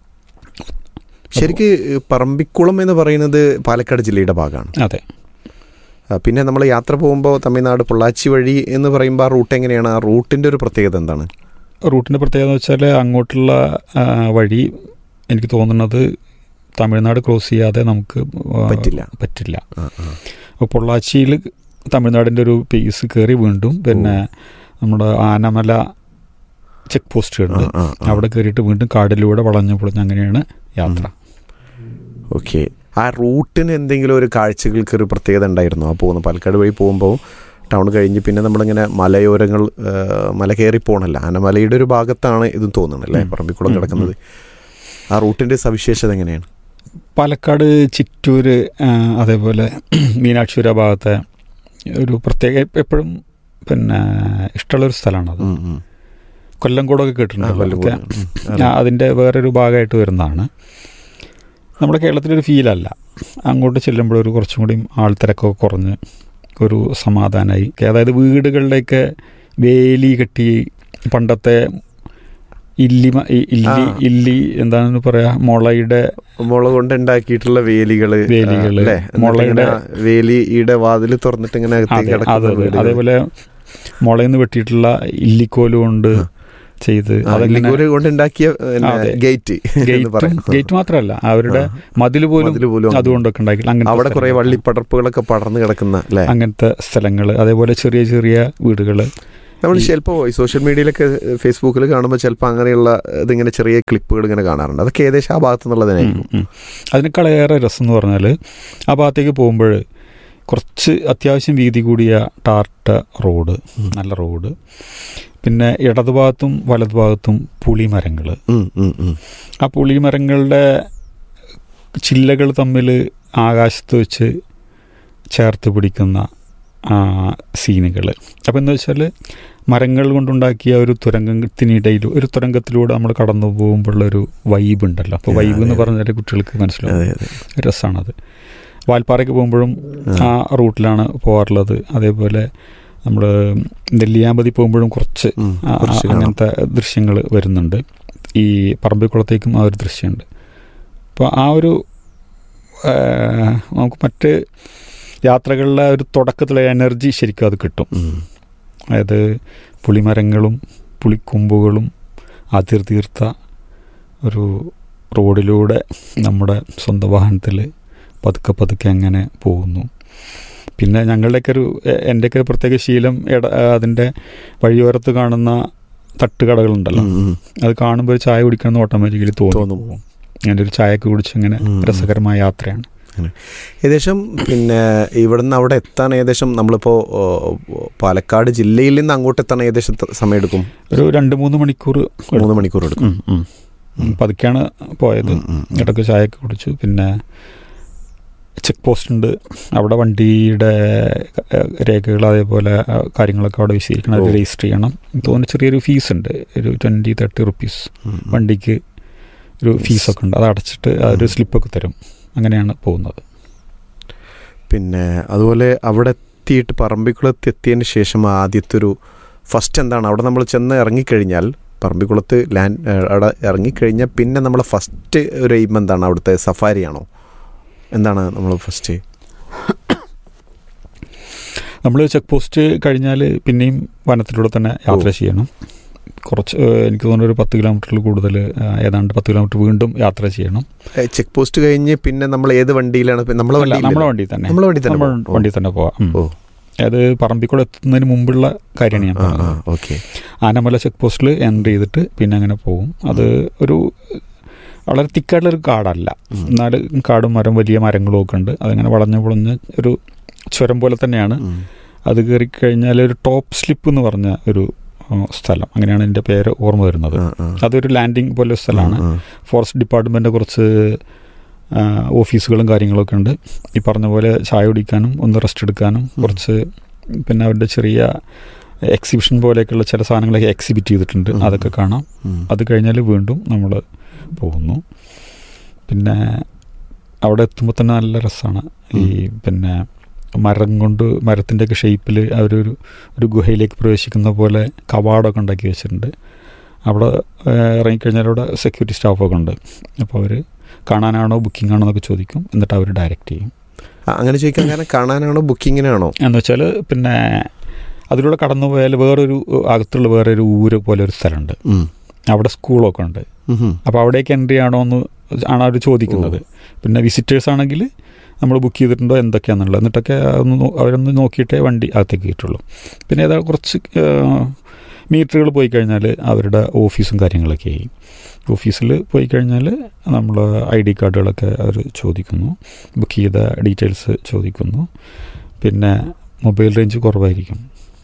ശരിക്ക് പറമ്പിക്കുളം എന്ന് പറയുന്നത് പാലക്കാട് ജില്ലയുടെ ഭാഗമാണ് അതെ ആ, പിന്നെ നമ്മൾ യാത്ര പോകുമ്പോൾ തമിഴ്നാട് പൊള്ളാച്ചി വഴി എന്ന് പറയുമ്പോൾ ആ റൂട്ട് എങ്ങനെയാണ് ആ റൂട്ടിൻ്റെ ഒരു പ്രത്യേകത എന്താണ് റൂട്ടിൻ്റെ പ്രത്യേകത എന്ന് വെച്ചാൽ അങ്ങോട്ടുള്ള ആ, വഴി എനിക്ക് തോന്നുന്നത് തമിഴ്നാട് ക്രോസ് ചെയ്യാതെ നമുക്ക് ആ, പറ്റില്ല. പറ്റില്ല ആ, ആ. അപ്പോൾ പൊള്ളാച്ചിയിൽ തമിഴ്നാടിൻ്റെ ഒരു പീസ് കയറി വീണ്ടും പിന്നെ നമ്മുടെ ആനമല ചെക്ക് പോസ്റ്റുകളുണ്ട് ആ, ആ, ആ. അവിടെ കയറിയിട്ട് വീണ്ടും കാടിലൂടെ വളഞ്ഞു പൊളഞ്ഞ് അങ്ങനെയാണ് യാത്ര ഓക്കെ ആ റൂട്ടിന് എന്തെങ്കിലും ഒരു കാഴ്ചകൾക്ക് ഒരു പ്രത്യേകത ഉണ്ടായിരുന്നു ആ പോകുന്ന പാലക്കാട് വഴി പോകുമ്പോൾ ടൗൺ കഴിഞ്ഞ് പിന്നെ നമ്മളിങ്ങനെ മലയോരങ്ങൾ ആ, മല കയറി പോകണല്ലോ ആനമലയുടെ ഒരു ഭാഗത്താണ് ഇതും തോന്നുന്നത് അല്ലേ ഉം. പറമ്പിക്കുളം ഉം, കിടക്കുന്നത് ആ റൂട്ടിൻ്റെ സവിശേഷത എങ്ങനെയാണ് പാലക്കാട് ചിറ്റൂര് ആ, അതേപോലെ മീനാക്ഷിപുര ഭാഗത്തെ ഒരു പ്രത്യേക എപ്പോഴും പിന്നെ ഇഷ്ടമുള്ളൊരു സ്ഥലമാണത് ഉം, ഉം. കൊല്ലംകോടൊക്കെ ആ, കേട്ടിട്ടുണ്ടല്ലോ കൊല്ലംകോട്. അതൊക്കെ ഉം, ആ, അറിയാം. അതിൻ്റെ വേറൊരു ഭാഗമായിട്ട് വരുന്നതാണ് നമ്മുടെ കേരളത്തിലൊരു ഫീലല്ല അങ്ങോട്ട് ചെല്ലുമ്പോൾ ഒരു കുറച്ചും കൂടി ആൾത്തിരക്കൊക്കെ കുറഞ്ഞ് ഒരു സമാധാനമായി അതായത് വീടുകളിലേക്ക് വേലി കെട്ടി പണ്ടത്തെ ഇല്ലി മ- ഇ- ഇല്ലി ആ. ഇല്ലി എന്താണെന്ന് പറയാ മുളയുടെ മുള കൊണ്ട് ഉണ്ടാക്കിയിട്ടുള്ള വേലികള് വേലികള്, അല്ലേ മുളയുടെ- വേലിയുടെ വാതിൽ തുറന്നിട്ട് ഇങ്ങനെ അകത്തേക്ക് അതെ കിടക്കുന്ന അതെ അതെ വീടുകള്. അതേപോലെ മുളയിൽ നിന്ന് വെട്ടിയിട്ടുള്ള ഇല്ലിക്കോല് കൊണ്ട് ചെയ്ത് ആ, അതങ്ങനെ ലിഗോറി കൊണ്ട് ഉണ്ടാക്കിയ പിന്നെ, അതെ. ഗേറ്റ് എന്ന് ഗേറ്റും പറയാം ഗേറ്റ് മാത്രമല്ല അവരുടെ മതിൽ പോലും മതില് പോലും അതുകൊണ്ടൊക്കെ ഉണ്ടാക്കി അങ്ങനത്തെ അവിടെ കുറെ സ്ഥലങ്ങൾ. വള്ളിപ്പടർപ്പുകളൊക്കെ പടർന്നു കിടക്കുന്ന അല്ലേ അങ്ങനത്തെ സ്ഥലങ്ങൾ അതേപോലെ ചെറിയ ചെറിയ വീടുകൾ നമ്മൾ ചിലപ്പോൾ ഈ സോഷ്യൽ മീഡിയയിലൊക്കെ ഫേസ്ബുക്കിൽ കാണുമ്പോൾ ചിലപ്പോൾ അങ്ങനെയുള്ള ഇതിങ്ങനെ ചെറിയ ക്ലിപ്പുകൾ ഇങ്ങനെ കാണാറുണ്ട് അതൊക്കെ ഏകദേശം ആ ഭാഗത്തു നിന്നുള്ളതിനായിരിക്കും അതിനേക്കാളേറെ രസം എന്ന് പറഞ്ഞാൽ ആ ഭാഗത്തേക്ക് പോകുമ്പോൾ കുറച്ച് അത്യാവശ്യം വീതി കൂടിയ ടാർട്ട റോഡ് നല്ല റോഡ് പിന്നെ ഇടതുഭാഗത്തും വലതുഭാഗത്തും പുളിമരങ്ങൾ ഉം, ഉം, ഉം. ആ പുളിമരങ്ങളുടെ ചില്ലകൾ തമ്മിൽ ആകാശത്ത് വെച്ച് ചേർത്ത് പിടിക്കുന്ന സീനുകൾ അപ്പോൾ എന്ന് വെച്ചാൽ മരങ്ങൾ കൊണ്ടുണ്ടാക്കിയ ഒരു തുരങ്കത്തിനിടയിൽ ഒരു തുരങ്കത്തിലൂടെ നമ്മൾ കടന്നു പോകുമ്പോഴുള്ളൊരു വൈബ് ഉണ്ടല്ലോ അപ്പോൾ വൈബ് എന്ന് പറഞ്ഞാൽ കുട്ടികൾക്ക് അതെ മനസ്സിലാവും അതെ രസമാണത് വാൽപ്പാറയ്ക്ക് പോകുമ്പോഴും ആ റൂട്ടിലാണ് പോകാറുള്ളത് അതേപോലെ നമ്മൾ നെല്ലിയാമ്പതി പോകുമ്പോഴും കുറച്ച് ഉം, ആ- കുറച്ച് കാണാം. അങ്ങനത്തെ ദൃശ്യങ്ങൾ വരുന്നുണ്ട് ഈ പറമ്പിക്കുളത്തേക്കും ആ ഒരു ദൃശ്യമുണ്ട് അപ്പോൾ ആ ഒരു ആ, നമുക്ക് മറ്റ് യാത്രകളിലെ ഒരു തുടക്കത്തിലെ എനർജി ശരിക്കും അത് കിട്ടും ഉം. അതായത് പുളിമരങ്ങളും പുളിക്കൊമ്പുകളും അതിർതീർത്ത ഒരു റോഡിലൂടെ നമ്മുടെ സ്വന്തം വാഹനത്തിൽ പതുക്കെ പതുക്കെ അങ്ങനെ പോകുന്നു പിന്നെ ഞങ്ങളുടെയൊക്കെ ഒരു എ- എൻ്റെയൊക്കെ ഒരു പ്രത്യേക ശീലം ഇട അതിൻ്റെ വഴിയോരത്ത് കാണുന്ന തട്ടുകടകളുണ്ടല്ലോ ഉം, ഉം. അത് കാണുമ്പോൾ ഒരു ചായ കുടിക്കണമെന്ന് ഓട്ടോമാറ്റിക്കലി തോന്നും തോന്നും. അങ്ങനെ ഒരു ചായയൊക്കെ കുടിച്ച് ഇങ്ങനെ ഉം. രസകരമായ യാത്രയാണ് ഏകദേശം പിന്നെ ഇവിടുന്ന് അവിടെ എത്താൻ ഏകദേശം നമ്മളിപ്പോൾ പാലക്കാട് ജില്ലയിൽ നിന്ന് അങ്ങോട്ട് എത്താൻ ഏകദേശം ത- സമയം എടുക്കും ഒരു രണ്ട് മൂന്ന് മണിക്കൂർ മൂന്ന് മണിക്കൂർ എടുക്കും ഉം, ഉം. ഉം, പതുക്കെയാണ് പോയത് ഉം, ഉം, ഉം. ഇടയ്ക്ക് ചായയൊക്കെ കുടിച്ചു പിന്നെ ചെക്ക് പോസ്റ്റ് ഉണ്ട് അവിടെ വണ്ടിയുടെ ഏഹ്, രേഖകൾ അതേപോലെ ആ, കാര്യങ്ങളൊക്കെ അവിടെ വിശദീകരിക്കണം അത് ഓ. രജിസ്റ്റർ ചെയ്യണം എനിക്ക് തോന്നുന്നു ചെറിയൊരു ഫീസ് ഉണ്ട് ഒരു ട്വൻറ്റി തേർട്ടി റുപ്പീസ് ഉം, ഉം. വണ്ടിക്ക് ഒരു ഫീസൊക്കെ ഉണ്ട് അത് അടച്ചിട്ട് ആ ഒരു സ്ലിപ്പൊക്കെ തരും അങ്ങനെയാണ് പോകുന്നത് പിന്നെ അതുപോലെ അവിടെ എത്തിയിട്ട് പറമ്പിക്കുളത്ത് എത്തിയതിന് ശേഷം ആദ്യത്തെ ഒരു ഫസ്റ്റ് എന്താണ് അവിടെ നമ്മൾ ചെന്ന് ഇറങ്ങിക്കഴിഞ്ഞാൽ പറമ്പിക്കുളത്ത് ലാൻഡ് ഏഹ്, അവിടെ ഇറങ്ങിക്കഴിഞ്ഞാൽ പിന്നെ നമ്മളെ ഫസ്റ്റ് ഒരു എയിം എന്താണ് അവിടുത്തെ സഫാരിയാണോ എന്താണ് നമ്മൾ ഫസ്റ്റ് നമ്മൾ ചെക്ക് പോസ്റ്റ് കഴിഞ്ഞാൽ പിന്നെയും വനത്തിലൂടെ തന്നെ യാത്ര ഓ. ചെയ്യണം കുറച്ച് ഏഹ്, എനിക്ക് തോന്നുന്നു ഒരു പത്ത് കിലോമീറ്ററിൽ കൂടുതൽ ഏഹ്, ഏതാണ്ട് പത്ത് കിലോമീറ്റർ വീണ്ടും യാത്ര ചെയ്യണം ചെക്ക് പോസ്റ്റ് കഴിഞ്ഞ് പിന്നെ നമ്മൾ ഏത് വണ്ടിയിലാണ് ഇപ്പൊ നമ്മളെ അല്ല, വണ്ടി നമ്മുടെ വണ്ടി തന്നെ നമ്മളെ വണ്ടി തന്നെ നമ്മൾ പോവാം. വണ്ടി തന്നെ പോവാം ഉം. ഓ അത് പറമ്പിക്കൂടെ എത്തുന്നതിന് മുമ്പുള്ള കാര്യമാണ് ഞാൻ ആ ആ പറഞ്ഞത് ഓക്കെ ആനമല ചെക്ക് പോസ്റ്റിൽ എൻ്റർ ചെയ്തിട്ട് പിന്നെ അങ്ങനെ പോകും അത് ഒരു വളരെ തിക്കായിട്ടുള്ളൊരു കാടല്ല ഉം. എന്നാൽ കാടും മരം വലിയ മരങ്ങളും ഒക്കെ ഉണ്ട് അതങ്ങനെ വളഞ്ഞ് വളഞ്ഞ് ഒരു ചുരം പോലെ തന്നെയാണ് അത് കയറി കഴിഞ്ഞാൽ ഒരു ടോപ്പ് സ്ലിപ്പ് എന്ന് പറഞ്ഞ ഒരു ആ, സ്ഥലം അങ്ങനെയാണ് എൻ്റെ പേര് ഓർമ്മ വരുന്നത് അതൊരു ലാൻഡിങ് പോലെ ഒരു സ്ഥലമാണ് ഫോറസ്റ്റ് ഡിപ്പാർട്ട്മെൻറ്റിൻ്റെ കുറച്ച് ആ, ഓഫീസുകളും കാര്യങ്ങളൊക്കെ ഉണ്ട് ഈ പറഞ്ഞ പോലെ ചായ കുടിക്കാനും ഒന്ന് റെസ്റ്റ് എടുക്കാനും കുറച്ച് പിന്നെ അവരുടെ ചെറിയ എക്സിബിഷൻ പോലെയൊക്കെയുള്ള ചില സാധനങ്ങളൊക്കെ എക്സിബിറ്റ് ചെയ്തിട്ടുണ്ട് ഉം. അതൊക്കെ കാണാം അത് കഴിഞ്ഞാൽ വീണ്ടും നമ്മൾ പോകുന്നു പിന്നെ അവിടെ എത്തുമ്പോൾ തന്നെ നല്ല രസമാണ് ഈ പിന്നെ മരം കൊണ്ട് മരത്തിൻ്റെയൊക്കെ ഷേപ്പിൽ അവരൊരു ഒരു ഗുഹയിലേക്ക് പ്രവേശിക്കുന്ന പോലെ കവാടമൊക്കെ ഉണ്ടാക്കി വെച്ചിട്ടുണ്ട് അവിടെ ഏഹ്, ഇറങ്ങിക്കഴിഞ്ഞാൽ അവിടെ സെക്യൂരിറ്റി സ്റ്റാഫൊക്കെ ഉണ്ട് അപ്പോൾ അവർ കാണാനാണോ ബുക്കിംഗ് ആണോ എന്നൊക്കെ ചോദിക്കും എന്നിട്ട് അവർ ഡയറക്റ്റ് ചെയ്യും അങ്ങനെ ചോദിക്കാൻ കാരണം കാണാനാണോ ബുക്കിങ്ങിനാണോ എന്ന് വെച്ചാൽ പിന്നെ അതിലൂടെ കടന്നു പോയാൽ വേറൊരു അകത്തുള്ള വേറൊരു ഊര് പോലെ ഒരു സ്ഥലമുണ്ട് അവിടെ സ്കൂളൊക്കെ ഉണ്ട് അപ്പോൾ അവിടേക്ക് എൻട്രി ആണോ എന്ന് ആണ് അവർ ചോദിക്കുന്നത് പിന്നെ വിസിറ്റേഴ്സ് ആണെങ്കിൽ നമ്മൾ ബുക്ക് ചെയ്തിട്ടുണ്ടോ എന്തൊക്കെയാണെന്നുള്ളത് എന്നിട്ടൊക്കെ ഒന്ന് നോ- അവരൊന്ന് നോക്കിയിട്ടേ വണ്ടി അകത്തേക്ക് കയറ്റുള്ളൂ പിന്നെ ഏതാ കുറച്ച് മീറ്ററുകൾ പോയി കഴിഞ്ഞാൽ അവരുടെ ഓഫീസും കാര്യങ്ങളൊക്കെ ആയി ഓഫീസിൽ പോയി കഴിഞ്ഞാൽ നമ്മൾ ഐ ഡി കാർഡുകളൊക്കെ അവർ ചോദിക്കുന്നു ബുക്ക് ചെയ്ത ഡീറ്റെയിൽസ് ചോദിക്കുന്നു പിന്നെ മൊബൈൽ റേഞ്ച് കുറവായിരിക്കും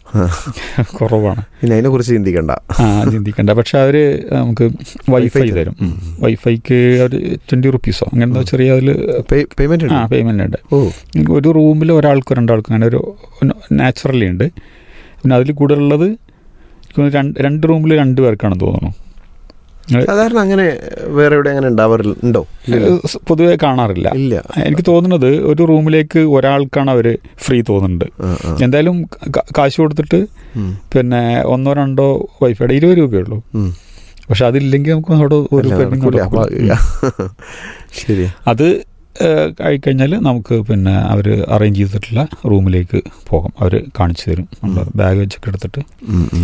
കുറവാണ് പിന്നെ അതിനെ കുറിച്ച് ചിന്തിക്കണ്ട ആ ചിന്തിക്കണ്ട പക്ഷെ അവർ നമുക്ക് വൈഫൈ വൈഫൈ തരും ഉം. വൈഫൈക്ക് അവർ ട്വൻറ്റി റുപ്പീസോ അങ്ങനെ ചെറിയ അതിൽ പേയ്മെന്റ് ആ പേയ്മെൻ്റ് ഉണ്ട് ഓ ഒരു റൂമിൽ ഒരാൾക്കോ രണ്ടാൾക്കോ അങ്ങനെ ഒരു നാച്ചുറലി ഉണ്ട് പിന്നെ അതിൽ കൂടുതലുള്ളത് എനിക്ക് തോന്നുന്നു രണ്ട് രണ്ട് റൂമിൽ രണ്ട് പേർക്കാണെന്ന് തോന്നുന്നു സാധാരണ അങ്ങനെ വേറെ എവിടെ അങ്ങനെ ഉണ്ടാവാറില്ല ഉണ്ടോ ഇല്ലല്ലോ. ഏഹ് പൊതുവെ കാണാറില്ല ഇല്ല എനിക്ക് തോന്നുന്നത് ഒരു റൂമിലേക്ക് ഒരാൾക്കാണ് അവർ ഫ്രീ തോന്നുന്നുണ്ട് ആ, ആ. എന്തായാലും ക- കാശ് കൊടുത്തിട്ട് ഉം. പിന്നെ ഒന്നോ രണ്ടോ വൈഫൈയുടെ ഇരുപത് രൂപയുള്ളൂ ഉം. പക്ഷെ അതില്ലെങ്കിൽ നമുക്ക് അവിടെ ഒരു അല്ല, പെണ്ണും നടക്കൂല. നടക്കൂല. അപ്പൊ, ശരി അത് കഴിക്കഴിഞ്ഞാൽ നമുക്ക് പിന്നെ അവർ അറേഞ്ച് ചെയ്തിട്ടുള്ള റൂമിലേക്ക് പോകാം അവർ കാണിച്ചു തരും നമ്മുടെ ബാഗ് വെച്ചൊക്കെ എടുത്തിട്ട് ഉം, ഉം.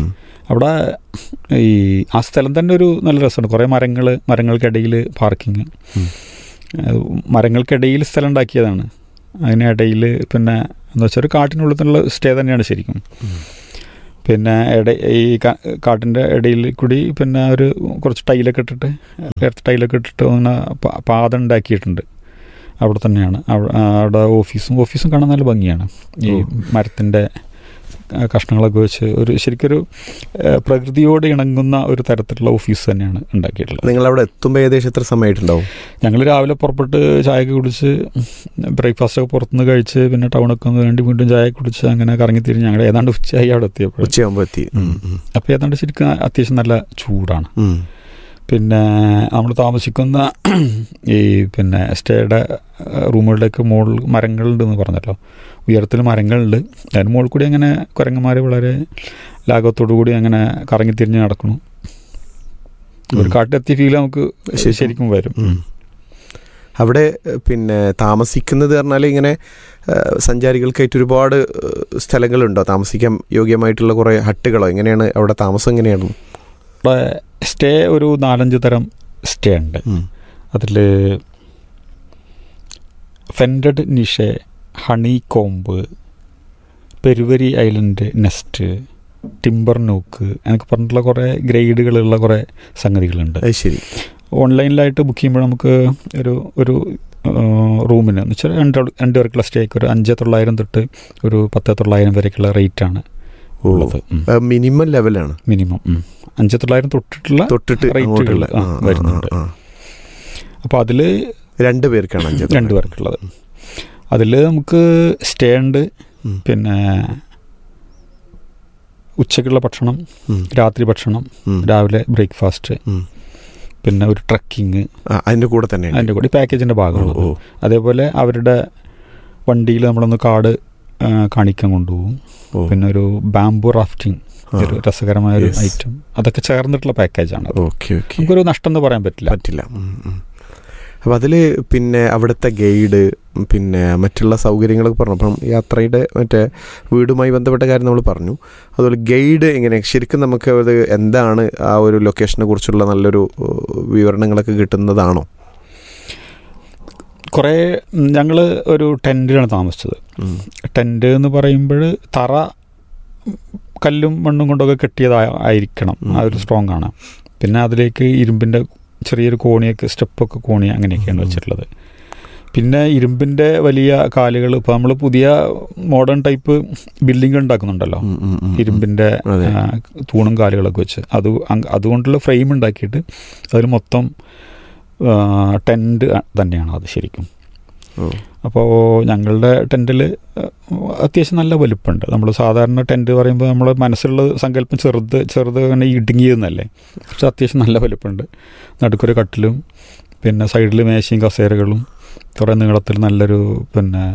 അവിടെ ഈ ആ സ്ഥലം തന്നെ ഒരു നല്ല രസമുണ്ട് കുറേ മരങ്ങൾ മരങ്ങൾക്കിടയിൽ പാർക്കിങ് മരങ്ങൾക്കിടയിൽ സ്ഥലം ഉണ്ടാക്കിയതാണ് അതിനിടയിൽ പിന്നെ എന്ന് വെച്ചാൽ ഒരു കാട്ടിനുള്ളിൽ നിന്നുള്ള സ്റ്റേ തന്നെയാണ് ശരിക്കും പിന്നെ ഇട ഈ കാ- കാട്ടിൻ്റെ ഇടയിൽ കൂടി പിന്നെ ഒരു കുറച്ച് ടൈലൊക്കെ ഇട്ടിട്ട് എർത്ത് ടൈലൊക്കെ ഇട്ടിട്ട് അങ്ങനെ പ- പാത ഉണ്ടാക്കിയിട്ടുണ്ട് അവിടെ തന്നെയാണ് അവ- അവിടെ ഓഫീസും ഓഫീസും കാണാൻ നല്ല ഭംഗിയാണ് ഈ മരത്തിൻ്റെ കഷ്ണങ്ങളൊക്കെ വെച്ച് ഒരു ശരിക്കൊരു ഏഹ്, പ്രകൃതിയോട് ഇണങ്ങുന്ന ഒരു തരത്തിലുള്ള ഓഫീസ് തന്നെയാണ് ഉണ്ടാക്കിയിട്ടുള്ളത് നിങ്ങൾ അവിടെ എത്തുമ്പോൾ ഏകദേശം എത്ര സമയമായിട്ടുണ്ടാവും ഞങ്ങൾ രാവിലെ പുറപ്പെട്ട് ചായയൊക്കെ കുടിച്ച് ബ്രേക്ക്ഫാസ്റ്റ് ഒക്കെ പുറത്തുനിന്ന് കഴിച്ച് പിന്നെ ടൗണൊക്കെ ഒന്ന് വേണ്ടി വീണ്ടും ചായ കുടിച്ച് അങ്ങനെ കറങ്ങി തിരിഞ്ഞ് ഞങ്ങൾ ഏതാണ്ട് ഉച്ചയായി അവിടെ എത്തിയപ്പോൾ ഉച്ചയാകുമ്പോൾ എത്തി ഉം, ഉം. അപ്പോൾ ഏതാണ്ട് ശരിക്കും അത്യാവശ്യം നല്ല ചൂടാണ് ഉം. പിന്നെ നമ്മൾ താമസിക്കുന്ന ഈ പിന്നെ സ്റ്റേയുടെ റൂമുകളിലേക്ക് മുകളിൽ മരങ്ങളുണ്ടെന്ന് പറഞ്ഞല്ലോ ഉയരത്തിൽ മരങ്ങളുണ്ട് അതിന് മുകളിൽ കൂടി അങ്ങനെ കുരങ്ങന്മാർ വളരെ ലാഘവത്തോടു കൂടി അങ്ങനെ കറങ്ങി തിരിഞ്ഞ് നടക്കണം ഒരു കാട്ടിലെത്തിയ ഫീൽ നമുക്ക് ശരിക്കും. ശരിക്കും വരും ഉം. അവിടെ ഏഹ്, പിന്നെ താമസിക്കുന്നത് പറഞ്ഞാൽ ഇങ്ങനെ ഏഹ്, സഞ്ചാരികൾക്കായിട്ട് ഒരുപാട് ഏഹ്, സ്ഥലങ്ങളുണ്ടോ താമസിക്കാൻ യോഗ്യമായിട്ടുള്ള കുറേ ഹട്ടുകളോ എങ്ങനെയാണ് അവിടെ താമസം എങ്ങനെയാണ് ഇവിടെ സ്റ്റേ ഒരു നാലഞ്ച് തരം സ്റ്റേ ഉണ്ട് ഉം. അതിൽ tented niche honeycomb Peruvari island nest timber nook എന്നൊക്കെ പറഞ്ഞിട്ടുള്ള കുറേ ഗ്രേഡുകളുള്ള കുറേ സംഗതികളുണ്ട് അത് ശരി ഓൺലൈനിലായിട്ട് ബുക്ക് ചെയ്യുമ്പോൾ നമുക്ക് ഒരു ഒരു റൂമിന് എന്ന് വെച്ചാൽ രണ്ട് ആൾ- രണ്ട് പേർക്കുള്ള സ്റ്റേക്ക് ഒരു അഞ്ച് തൊള്ളായിരം തൊട്ട് ഒരു പത്ത് തൊള്ളായിരം വരെയൊക്കെയുള്ള റേറ്റാണ് ഉള്ളത് മിനിമം ലെവലാണ് മിനിമം അഞ്ച് തൊള്ളായിരം തൊട്ടിട്ടുള്ള തൊട്ടിട്ട് റേറ്റുകൾ അങ്ങോട്ടുള്ള ആ, ആ, ആ, വരുന്നുണ്ട് ആ, ആ. അപ്പോൾ അതിൽ രണ്ട് പേർക്കാണ് അഞ്ച് രണ്ട് പേർക്കുള്ളത് അതിൽ നമുക്ക് സ്റ്റേ ഉണ്ട് ഉം. പിന്നെ ഉച്ചയ്ക്കുള്ള ഭക്ഷണം ഉം. രാത്രി ഭക്ഷണം ഉം. രാവിലെ ബ്രേക്ക്ഫാസ്റ്റ് ഉം. പിന്നെ ഒരു ട്രക്കിങ് ആ, അതിന്റെ കൂടെ തന്നെ അതിൻ്റെ കൂടി പാക്കേജിൻ്റെ ഭാഗമാണ് ഓ, ഓ. അതേപോലെ അവരുടെ വണ്ടിയിൽ നമ്മളൊന്ന് കാട് ആ, കാണിക്കാൻ കൊണ്ടുപോകും ഓ. പിന്നെ ഒരു ബാംബു റാഫ്റ്റിംഗ് ആ. ഒരു രസകരമായ ഒരു Yes. ഐറ്റം അതൊക്കെ ചേർന്നിട്ടുള്ള പാക്കേജാണ് അത്. ഓക്കെ ഓക്കെ നമുക്കൊരു നഷ്ടം എന്ന് പറയാൻ പറ്റില്ല പറ്റില്ല അപ്പം അതിൽ പിന്നെ അവിടുത്തെ ഗൈഡ് പിന്നെ മറ്റുള്ള സൗകര്യങ്ങളൊക്കെ പറഞ്ഞു അപ്പം യാത്രയുടെ മറ്റേ വീടുമായി ബന്ധപ്പെട്ട കാര്യം നമ്മൾ പറഞ്ഞു അതുപോലെ ഗൈഡ് എങ്ങനെ ശരിക്കും നമുക്ക് അത് എന്താണ് ആ ഒരു ലൊക്കേഷനെ കുറിച്ചുള്ള നല്ലൊരു ഏഹ്, വിവരണങ്ങളൊക്കെ കിട്ടുന്നതാണോ കുറേ ഞങ്ങൾ ഒരു ടെൻറ്റിലാണ് താമസിച്ചത് ഉം. ടെൻറ്റ് എന്ന് പറയുമ്പോൾ തറ കല്ലും മണ്ണും കൊണ്ടൊക്കെ കെട്ടിയതാ- ആയിരിക്കണം ആ ഒരു സ്ട്രോങ് ആണ് പിന്നെ അതിലേക്ക് ഇരുമ്പിൻ്റെ ചെറിയൊരു കോണിയൊക്കെ സ്റ്റെപ്പൊക്കെ കോണി അങ്ങനെയൊക്കെയാണ് വെച്ചിട്ടുള്ളത് പിന്നെ ഇരുമ്പിൻ്റെ വലിയ കാലുകൾ ഇപ്പോൾ നമ്മൾ പുതിയ മോഡേൺ ടൈപ്പ് ബിൽഡിംഗ് ഉണ്ടാക്കുന്നുണ്ടല്ലോ ഉം, ഉം, ഉം. ഇരുമ്പിൻ്റെ അതെ. ആ, തൂണും കാലുകളൊക്കെ വെച്ച് അത് അങ് അതുകൊണ്ടുള്ള ഫ്രെയിം ഉണ്ടാക്കിയിട്ട് അതിൽ മൊത്തം ടെൻറ്റ് തന്നെയാണ് അത് ശരിക്കും ഓ. അപ്പോൾ ഞങ്ങളുടെ ടെൻറ്റിൽ അത്യാവശ്യം നല്ല വലുപ്പമുണ്ട് നമ്മൾ സാധാരണ ടെൻറ്റ് പറയുമ്പോൾ നമ്മൾ മനസ്സിലുള്ള സങ്കല്പം ചെറുത് ചെറുത് അങ്ങനെ ഇടുങ്ങിയതെന്നല്ലേ പക്ഷെ അത്യാവശ്യം നല്ല വലുപ്പമുണ്ട് നടുക്കൊരു കട്ടിലും പിന്നെ സൈഡിൽ മേശയും കസേരകളും കുറേ നീളത്തിൽ നല്ലൊരു പിന്നെ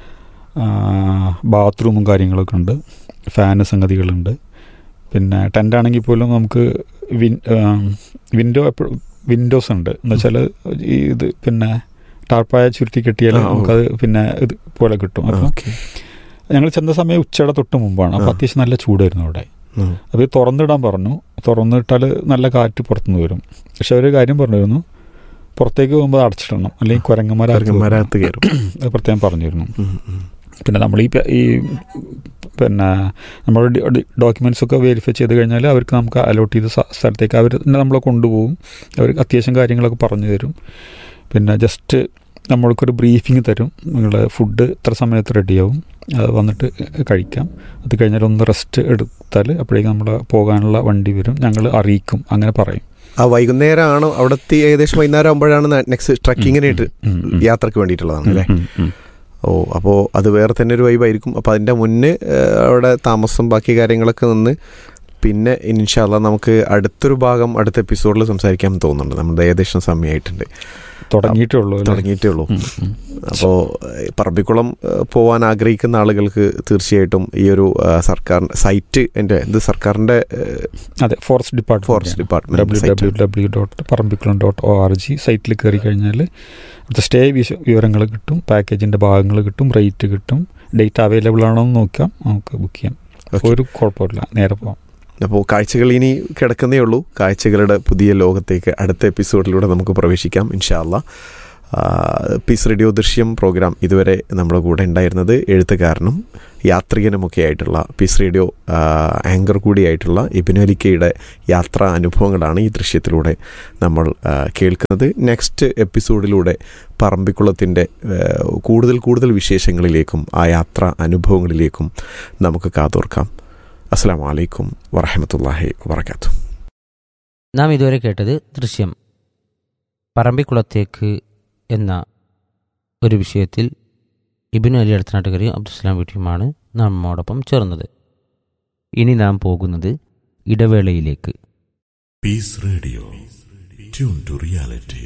ബാത്റൂമും കാര്യങ്ങളൊക്കെ ഉണ്ട് ഫാന് സംഗതികളുണ്ട് പിന്നെ ടെൻ്റ് ആണെങ്കിൽ പോലും നമുക്ക് വിൻ വിൻഡോ എപ്പോഴും വിൻഡോസ് ഉണ്ട് എന്ന് വെച്ചാൽ ഈ ഇത് പിന്നെ ടാർപ്പായ ചുരുട്ടി കെട്ടിയാൽ ആ, ഓ. നമുക്കത് പിന്നെ ഇത് പോലെ കിട്ടും അപ്പോൾ ഓക്കെ ഞങ്ങൾ ചെന്ന സമയം ഉച്ചയുടെ തൊട്ട് മുമ്പാണ് അപ്പോൾ ആ. അത്യാവശ്യം നല്ല ചൂടായിരുന്നു അവിടെ ഉം. അപ്പോൾ ഇത് തുറന്നിടാൻ പറഞ്ഞു തുറന്നിട്ടാൽ നല്ല കാറ്റ് പുറത്തുനിന്ന് വരും പക്ഷെ അവർ കാര്യം പറഞ്ഞിരുന്നു പുറത്തേക്ക് പോകുമ്പോൾ അടച്ചിടണം അല്ലെങ്കിൽ കുരങ്ങന്മാരകത്ത് ചെറുക്കന്മാരകത്ത് കയറും അത് പ്രത്യേകം പറഞ്ഞിരുന്നു ഉം, ഉം. പിന്നെ നമ്മൾ ഈ പ- ഈ പിന്നെ നമ്മുടെ ഡോക്യുമെൻറ്റ്സ് ഒക്കെ വെരിഫൈ ചെയ്ത് കഴിഞ്ഞാൽ അവർക്ക് നമുക്ക് അലോട്ട് ചെയ്ത സ്ഥ- സ്ഥലത്തേക്ക് അവർ തന്നെ നമ്മളെ കൊണ്ടുപോകും അവർക്ക് അത്യാവശ്യം കാര്യങ്ങളൊക്കെ പറഞ്ഞു തരും പിന്നെ ജസ്റ്റ് നമ്മൾക്കൊരു ബ്രീഫിംഗ് തരും നിങ്ങളുടെ ഫുഡ് ഇത്ര സമയത്ത് റെഡിയാവും അത് വന്നിട്ട് കഴിക്കാം അത് കഴിഞ്ഞാൽ ഒന്ന് റെസ്റ്റ് എടുത്താൽ അപ്പോഴേക്കും നമ്മൾ പോകാനുള്ള വണ്ടി വരും ഞങ്ങൾ അറിയിക്കും അങ്ങനെ പറയും ആ വൈകുന്നേരമാണോ അവിടെ എത്തി ഏകദേശം വൈകുന്നേരം ആകുമ്പോഴാണ് നെക്സ്റ്റ് ട്രക്കിങ്ങിനായിട്ട് ഉം, ഉം. യാത്രക്ക് വേണ്ടിയിട്ടുള്ളതാണ് അല്ലേ ഉം, ഉം. ഓ അപ്പോൾ അത് വേറെ തന്നെ ഒരു വൈബായിരിക്കും അപ്പോൾ അതിൻ്റെ മുന്നേ ഏഹ്, അവിടെ താമസം ബാക്കി കാര്യങ്ങളൊക്കെ നിന്ന് പിന്നെ ഇൻഷാല്ല നമുക്ക് അടുത്തൊരു ഭാഗം അടുത്ത എപ്പിസോഡിൽ സംസാരിക്കാൻ തോന്നുന്നുണ്ട് നമ്മുടെ ഏകദേശം സമയമായിട്ടുണ്ട് തുടങ്ങിയിട്ടേ ഉള്ളൂ അല്ലേ? തുടങ്ങിയിട്ടേ ഉള്ളൂ ഉം, ഉം. അപ്പോൾ പറമ്പിക്കുളം ഏഹ്, പോവാൻ ആഗ്രഹിക്കുന്ന ആളുകൾക്ക് തീർച്ചയായിട്ടും ഈ ഒരു ഏഹ്, സർക്കാർ സൈറ്റ് എൻ്റെ ഇത് സർക്കാരിൻ്റെ ഏഹ്, അതെ forest department forest department W site W W dot Parambikulam dot O R G സൈറ്റിൽ കയറി കഴിഞ്ഞാൽ അവിടുത്തെ സ്റ്റേ വിവരങ്ങൾ കിട്ടും പാക്കേജിൻ്റെ ഭാഗങ്ങൾ കിട്ടും റേറ്റ് കിട്ടും ഡേറ്റ് അവൈലബിൾ ആണോ എന്ന് നോക്കാം നമുക്ക് ബുക്ക് ചെയ്യാം Okay. ഒരു കുഴപ്പമില്ല നേരെ പോവാം അപ്പോൾ കാഴ്ചകൾ ഇനി കിടക്കുന്നേ ഉള്ളൂ കാഴ്ചകളുടെ പുതിയ ലോകത്തേക്ക് അടുത്ത എപ്പിസോഡിലൂടെ നമുക്ക് പ്രവേശിക്കാം ഇൻഷാല്ല പീസ് റേഡിയോ ദൃശ്യം പ്രോഗ്രാം ഇതുവരെ നമ്മുടെ കൂടെ ഉണ്ടായിരുന്നത് എഴുത്തുകാരനും യാത്രികനുമൊക്കെ ആയിട്ടുള്ള പീസ് റേഡിയോ ആ, ആങ്കർ കൂടിയായിട്ടുള്ള ഇബിനലിക്കയുടെ യാത്രാ അനുഭവങ്ങളാണ് ഈ ദൃശ്യത്തിലൂടെ നമ്മൾ ആ, കേൾക്കുന്നത് നെക്സ്റ്റ് എപ്പിസോഡിലൂടെ പറമ്പിക്കുളത്തിൻ്റെ ആ, കൂടുതൽ കൂടുതൽ വിശേഷങ്ങളിലേക്കും ആ യാത്രാ അനുഭവങ്ങളിലേക്കും നമുക്ക് കാതോർക്കാം അസ്സാം വലൈക്കും വറഹമത്തല്ലാഹി വാത്തു നാം ഇതുവരെ കേട്ടത് ദൃശ്യം പറമ്പിക്കുളത്തേക്ക് എന്ന ഒരു വിഷയത്തിൽ ഇബിനു അലി അടുത്തനാട്ടുകരയും അബ്ദുസ്ലാം വീട്ടിയുമാണ് നമ്മോടൊപ്പം ചേർന്നത് ഇനി നാം പോകുന്നത് ഇടവേളയിലേക്ക് Peace Radio. Tune to reality.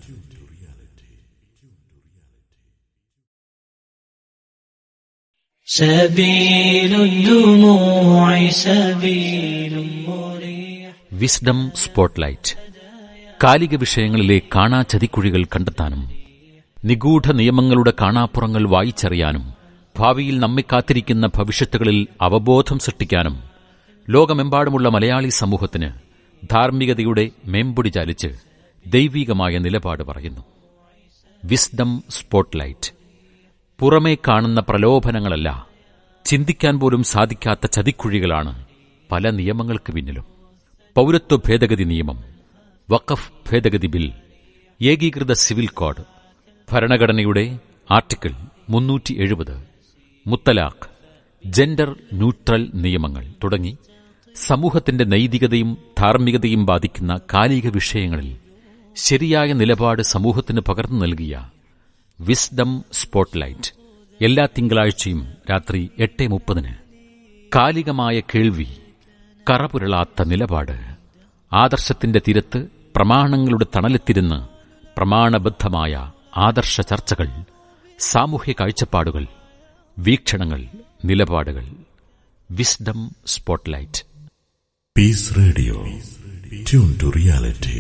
سبيل الدموع سبيل مريح wisdom spotlight കാലിക വിഷയങ്ങളിലെ കാണാ ചതിക്കുഴികൾ കണ്ടെത്താനും നിഗൂഢ നിയമങ്ങളുടെ കാണാപ്പുറങ്ങൾ വായിച്ചറിയാനും ഭാവിയിൽ നമ്മെ കാത്തിരിക്കുന്ന ഭവിഷ്യത്തുകളിൽ അവബോധം സൃഷ്ടിക്കാനും ലോകമെമ്പാടുമുള്ള മലയാളി സമൂഹത്തിന് ധാർമ്മികതയുടെ മേമ്പൊടി ചാലിച്ച് ദൈവീകമായ നിലപാട് പറയുന്നു വിസ്ഡം സ്പോട്ട്ലൈറ്റ് പുറമേ കാണുന്ന പ്രലോഭനങ്ങളല്ല ചിന്തിക്കാൻ പോലും സാധിക്കാത്ത ചതിക്കുഴികളാണ് പല നിയമങ്ങൾക്ക് പിന്നിലും പൗരത്വ ഭേദഗതി നിയമം വഖഫ് ഭേദഗതി ബിൽ ഏകീകൃത സിവിൽ കോഡ് ഭരണഘടനയുടെ ആർട്ടിക്കിൾ മുന്നൂറ്റി എഴുപത് മുത്തലാഖ് ജെൻഡർ ന്യൂട്രൽ നിയമങ്ങൾ തുടങ്ങി സമൂഹത്തിന്റെ നൈതികതയും ധാർമ്മികതയും ബാധിക്കുന്ന കാലിക വിഷയങ്ങളിൽ ശരിയായ നിലപാട് സമൂഹത്തിന് പകർന്നു നൽകിയ വിസ്ഡം സ്പോട്ട്ലൈറ്റ് എല്ലാ തിങ്കളാഴ്ചയും രാത്രി എട്ട് മുപ്പതിന് കാലികമായ കേൾവി കറപുരളാത്ത നിലപാട് ആദർശത്തിന്റെ തീരത്ത് പ്രമാണങ്ങളുടെ തണലെത്തിരുന്ന് പ്രമാണബദ്ധമായ ആദർശ ചർച്ചകൾ സാമൂഹ്യ കാഴ്ചപ്പാടുകൾ വീക്ഷണങ്ങൾ നിലപാടുകൾ wisdom spotlight Peace Radio. Tune to reality.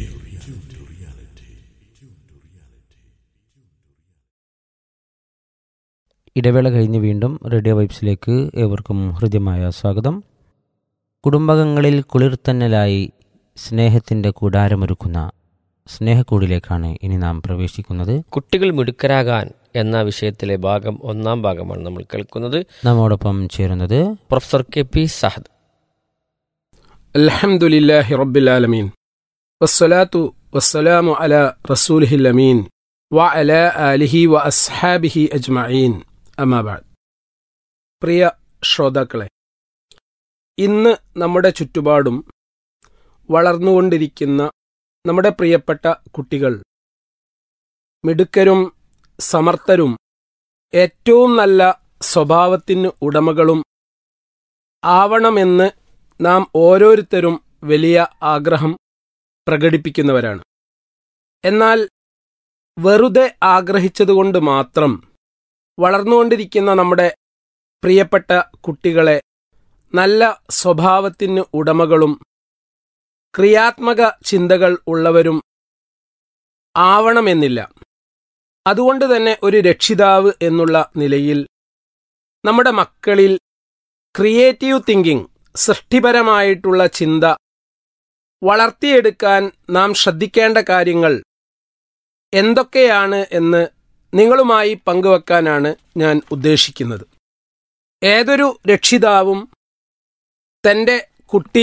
ഇടവേള കഴിഞ്ഞ് വീണ്ടും റേഡിയോ വൈബ്സിലേക്ക് ഏവർക്കും ഹൃദ്യമായ സ്വാഗതം കുടുംബകങ്ങളിൽ കുളിർത്തന്നലായി സ്നേഹത്തിൻ്റെ കൂടാരമൊരുക്കുന്ന സ്നേഹക്കൂടിലേക്കാണ് ഇനി നാം പ്രവേശിക്കുന്നത് കുട്ടികൾ മിടുക്കരാകാൻ എന്ന വിഷയത്തിലെ ഭാഗം ഒന്നാം ഭാഗമാണ് നമ്മൾ കേൾക്കുന്നത് നമ്മോടൊപ്പം ചേരുന്നത് പ്രൊഫസർ കെ പി സഹദ് الحمد لله رب العالمين والصلاة والسلام على رسوله الأمين وعلى آله وأصحابه أجمعين أما بعد പ്രിയ ശ്രോതാക്കളെ ഇന്ന് നമ്മുടെ ചുറ്റുപാടും വളർന്നുകൊണ്ടിരിക്കുന്ന നമ്മുടെ പ്രിയപ്പെട്ട കുട്ടികൾ മിടുക്കരും സമർത്ഥരും ഏറ്റവും നല്ല സ്വഭാവത്തിന് ഉടമകളും ആവണമെന്ന് നാം ഓരോരുത്തരും വലിയ ആഗ്രഹം പ്രകടിപ്പിക്കുന്നവരാണ് എന്നാൽ വെറുതെ ആഗ്രഹിച്ചതുകൊണ്ട് മാത്രം വളർന്നുകൊണ്ടിരിക്കുന്ന നമ്മുടെ പ്രിയപ്പെട്ട കുട്ടികളെ നല്ല സ്വഭാവത്തിന് ഉടമകളും ക്രിയാത്മക ചിന്തകൾ ഉള്ളവരും ആവണമെന്നില്ല അതുകൊണ്ട് തന്നെ ഒരു രക്ഷിതാവ് എന്നുള്ള നിലയിൽ നമ്മുടെ മക്കളിൽ ക്രിയേറ്റീവ് തിങ്കിങ് സൃഷ്ടിപരമായിട്ടുള്ള ചിന്ത വളർത്തിയെടുക്കാൻ നാം ശ്രദ്ധിക്കേണ്ട കാര്യങ്ങൾ എന്തൊക്കെയാണ് എന്ന് നിങ്ങളുമായി പങ്കുവെക്കാനാണ് ഞാൻ ഉദ്ദേശിക്കുന്നത് ഏതൊരു രക്ഷിതാവും തൻ്റെ കുട്ടി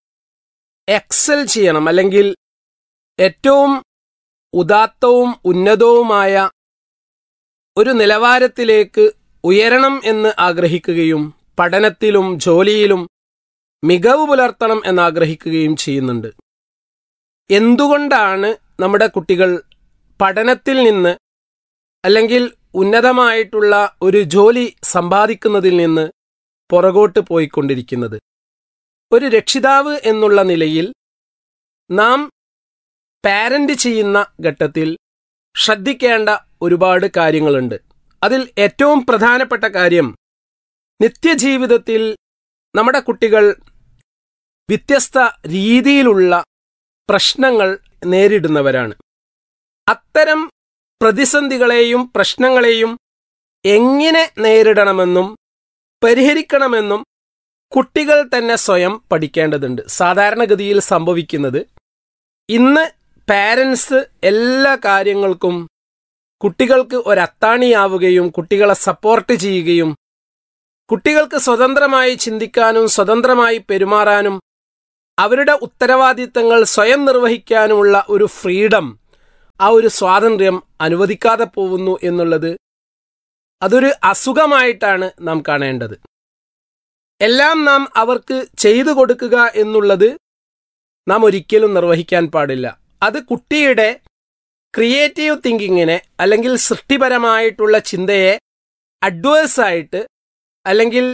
എക്സൽ ചെയ്യണം അല്ലെങ്കിൽ ഏറ്റവും ഉദാത്തവും ഉന്നതവുമായ ഒരു നിലവാരത്തിലേക്ക് ഉയരണം എന്ന് ആഗ്രഹിക്കുകയും പഠനത്തിലും ജോലിയിലും മികവ് പുലർത്തണം എന്നാഗ്രഹിക്കുകയും ചെയ്യുന്നുണ്ട് എന്തുകൊണ്ടാണ് നമ്മുടെ കുട്ടികൾ പഠനത്തിൽ നിന്ന് അല്ലെങ്കിൽ ഉന്നതമായിട്ടുള്ള ഒരു ജോലി സമ്പാദിക്കുന്നതിൽ നിന്ന് പുറകോട്ട് പോയിക്കൊണ്ടിരിക്കുന്നത് ഒരു രക്ഷിതാവ് എന്നുള്ള നിലയിൽ നാം പാരന്റ് ചെയ്യുന്ന ഘട്ടത്തിൽ ശ്രദ്ധിക്കേണ്ട ഒരുപാട് കാര്യങ്ങളുണ്ട് അതിൽ ഏറ്റവും പ്രധാനപ്പെട്ട കാര്യം നിത്യജീവിതത്തിൽ നമ്മുടെ കുട്ടികൾ വ്യത്യസ്ത രീതിയിലുള്ള പ്രശ്നങ്ങൾ നേരിടുന്നവരാണ് അത്തരം പ്രതിസന്ധികളെയും പ്രശ്നങ്ങളെയും എങ്ങനെ നേരിടണമെന്നും പരിഹരിക്കണമെന്നും കുട്ടികൾ തന്നെ സ്വയം പഠിക്കേണ്ടതുണ്ട് സാധാരണഗതിയിൽ സംഭവിക്കുന്നത് ഇന്ന് പാരൻസ് എല്ലാ കാര്യങ്ങൾക്കും കുട്ടികൾക്ക് ഒരത്താണിയാവുകയും കുട്ടികളെ സപ്പോർട്ട് ചെയ്യുകയും കുട്ടികൾക്ക് സ്വതന്ത്രമായി ചിന്തിക്കാനും സ്വതന്ത്രമായി പെരുമാറാനും അവരുടെ ഉത്തരവാദിത്തങ്ങൾ സ്വയം നിർവഹിക്കാനുമുള്ള ഒരു ഫ്രീഡം ആ ഒരു സ്വാതന്ത്ര്യം അനുവദിക്കാതെ പോകുന്നു എന്നുള്ളത് അതൊരു അസുഖമായിട്ടാണ് നാം കാണേണ്ടത് എല്ലാം നാം അവർക്ക് ചെയ്തു കൊടുക്കുക എന്നുള്ളത് നാം ഒരിക്കലും നിർവഹിക്കാൻ പാടില്ല അത് കുട്ടിയുടെ ക്രിയേറ്റീവ് തിങ്കിങ്ങിനെ അല്ലെങ്കിൽ സൃഷ്ടിപരമായിട്ടുള്ള ചിന്തയെ അഡ്വേഴ്സായിട്ട് അല്ലെങ്കിൽ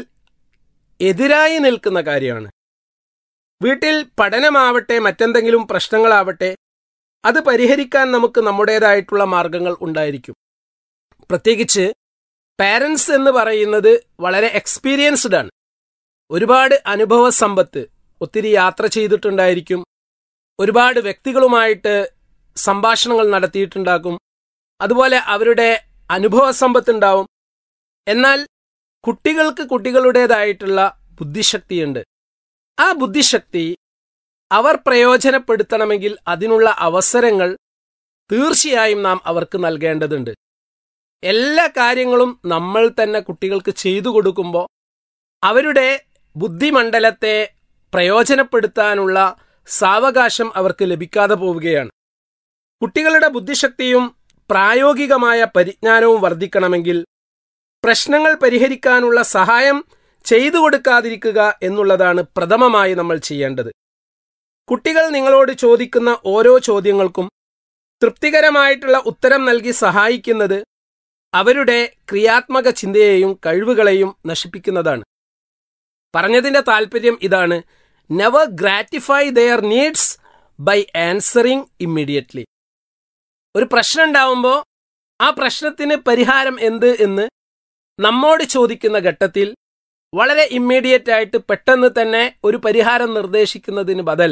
എതിരായി നിൽക്കുന്ന കാര്യമാണ് വീട്ടിൽ പഠനമാവട്ടെ മറ്റെന്തെങ്കിലും പ്രശ്നങ്ങളാവട്ടെ അത് പരിഹരിക്കാൻ നമുക്ക് നമ്മുടേതായിട്ടുള്ള മാർഗങ്ങൾ ഉണ്ടായിരിക്കും പ്രത്യേകിച്ച് പാരൻസ് എന്ന് പറയുന്നത് വളരെ എക്സ്പീരിയൻസ്ഡ് ആണ് ഒരുപാട് അനുഭവ സമ്പത്ത് ഒത്തിരി യാത്ര ചെയ്തിട്ടുണ്ടായിരിക്കും ഒരുപാട് വ്യക്തികളുമായിട്ട് സംഭാഷണങ്ങൾ നടത്തിയിട്ടുണ്ടാകും അതുപോലെ അവരുടെ അനുഭവ സമ്പത്ത് ഉണ്ടാവും എന്നാൽ കുട്ടികൾക്ക് കുട്ടികളുടേതായിട്ടുള്ള ബുദ്ധിശക്തിയുണ്ട് ആ ബുദ്ധിശക്തി അവർ പ്രയോജനപ്പെടുത്തണമെങ്കിൽ അതിനുള്ള അവസരങ്ങൾ തീർച്ചയായും നാം അവർക്ക് നൽകേണ്ടതുണ്ട് എല്ലാ കാര്യങ്ങളും നമ്മൾ തന്നെ കുട്ടികൾക്ക് ചെയ്തു കൊടുക്കുമ്പോൾ അവരുടെ ബുദ്ധിമണ്ഡലത്തെ പ്രയോജനപ്പെടുത്താനുള്ള സാവകാശം അവർക്ക് ലഭിക്കാതെ പോവുകയാണ് കുട്ടികളുടെ ബുദ്ധിശക്തിയും പ്രായോഗികമായ പരിജ്ഞാനവും വർദ്ധിക്കണമെങ്കിൽ പ്രശ്നങ്ങൾ പരിഹരിക്കാനുള്ള സഹായം ചെയ്തു കൊടുക്കാതിരിക്കുക എന്നുള്ളതാണ് പ്രഥമമായി നമ്മൾ ചെയ്യേണ്ടത് കുട്ടികൾ നിങ്ങളോട് ചോദിക്കുന്ന ഓരോ ചോദ്യങ്ങൾക്കും തൃപ്തികരമായിട്ടുള്ള ഉത്തരം നൽകി സഹായിക്കുന്നത് അവരുടെ ക്രിയാത്മക ചിന്തയെയും കഴിവുകളെയും നശിപ്പിക്കുന്നതാണ് പറഞ്ഞതിന്റെ താല്പര്യം ഇതാണ് never gratify their needs by answering immediately ഒരു പ്രശ്നം ഉണ്ടാവുമ്പോൾ ആ പ്രശ്നത്തിന് പരിഹാരം എന്ത് എന്ന് നമ്മോട് ചോദിക്കുന്ന ഘട്ടത്തിൽ വളരെ ഇമ്മീഡിയറ്റ് ആയിട്ട് പെട്ടെന്ന് തന്നെ ഒരു പരിഹാരം നിർദ്ദേശിക്കുന്നതിന് ബദൽ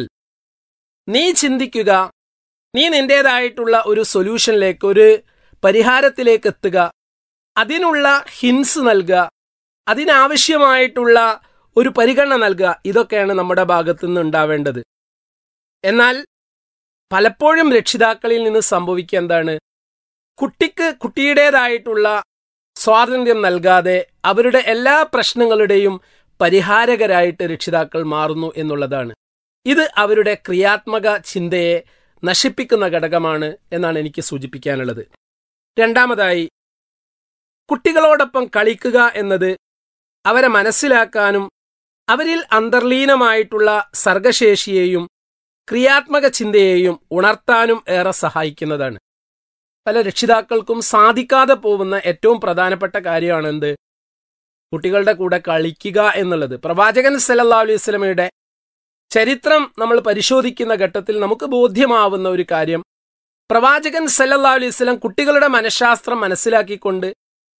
നീ ചിന്തിക്കുക നീ നിന്റേതായിട്ടുള്ള ഒരു സൊല്യൂഷനിലേക്ക് ഒരു പരിഹാരത്തിലേക്ക് എത്തുക അതിനുള്ള ഹിൻസ് നൽകുക അതിനാവശ്യമായിട്ടുള്ള ഒരു പരിഗണന നൽകുക ഇതൊക്കെയാണ് നമ്മുടെ ഭാഗത്തു നിന്ന് ഉണ്ടാവേണ്ടത് എന്നാൽ പലപ്പോഴും രക്ഷിതാക്കളിൽ നിന്ന് സംഭവിക്കുക എന്താണ് കുട്ടിക്ക് കുട്ടിയുടേതായിട്ടുള്ള സ്വാതന്ത്ര്യം നൽകാതെ അവരുടെ എല്ലാ പ്രശ്നങ്ങളുടെയും പരിഹാരകരായിട്ട് രക്ഷിതാക്കൾ മാറുന്നു എന്നുള്ളതാണ് ഇത് അവരുടെ ക്രിയാത്മക ചിന്തയെ നശിപ്പിക്കുന്ന ഘടകമാണ് എന്നാണ് എനിക്ക് സൂചിപ്പിക്കാനുള്ളത് രണ്ടാമതായി കുട്ടികളോടൊപ്പം കളിക്കുക എന്നത് അവരെ മനസ്സിലാക്കാനും അവരിൽ അന്തർലീനമായിട്ടുള്ള സർഗശേഷിയെയും ക്രിയാത്മക ചിന്തയെയും ഉണർത്താനും ഏറെ സഹായിക്കുന്നതാണ് പല രക്ഷിതാക്കൾക്കും സാധിക്കാതെ പോകുന്ന ഏറ്റവും പ്രധാനപ്പെട്ട കാര്യമാണ് എന്ത് കുട്ടികളുടെ കൂടെ കളിക്കുക എന്നുള്ളത് പ്രവാചകൻ സല്ലല്ലാഹു അലൈഹി വസല്ലമയുടെ ചരിത്രം നമ്മൾ പരിശോധിക്കുന്ന ഘട്ടത്തിൽ നമുക്ക് ബോധ്യമാവുന്ന ഒരു കാര്യം പ്രവാചകൻ സല്ലല്ലാഹു അലൈഹി വസല്ലം കുട്ടികളുടെ മനഃശാസ്ത്രം മനസ്സിലാക്കിക്കൊണ്ട്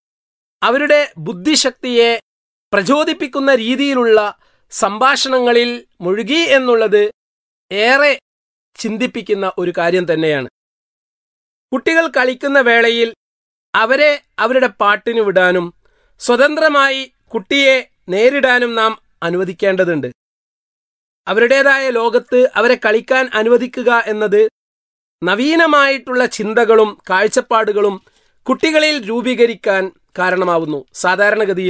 അവരുടെ ബുദ്ധിശക്തിയെ പ്രചോദിപ്പിക്കുന്ന രീതിയിലുള്ള സംഭാഷണങ്ങളിൽ മുഴുകി എന്നുള്ളത് ഏറെ ചിന്തിപ്പിക്കുന്ന ഒരു കാര്യം തന്നെയാണ് കുട്ടികൾ കളിക്കുന്ന വേളയിൽ അവരെ അവരുടെ പാട്ടിന് വിടാനും സ്വതന്ത്രമായി കുട്ടിയെ നേരിടാനും നാം അനുവദിക്കേണ്ടതുണ്ട് അവരുടേതായ ലോകത്ത് അവരെ കളിക്കാൻ അനുവദിക്കുക എന്നത് നവീനമായിട്ടുള്ള ചിന്തകളും കാഴ്ചപ്പാടുകളും കുട്ടികളിൽ രൂപീകരിക്കാൻ കാരണമാവുന്നു സാധാരണഗതിയിൽ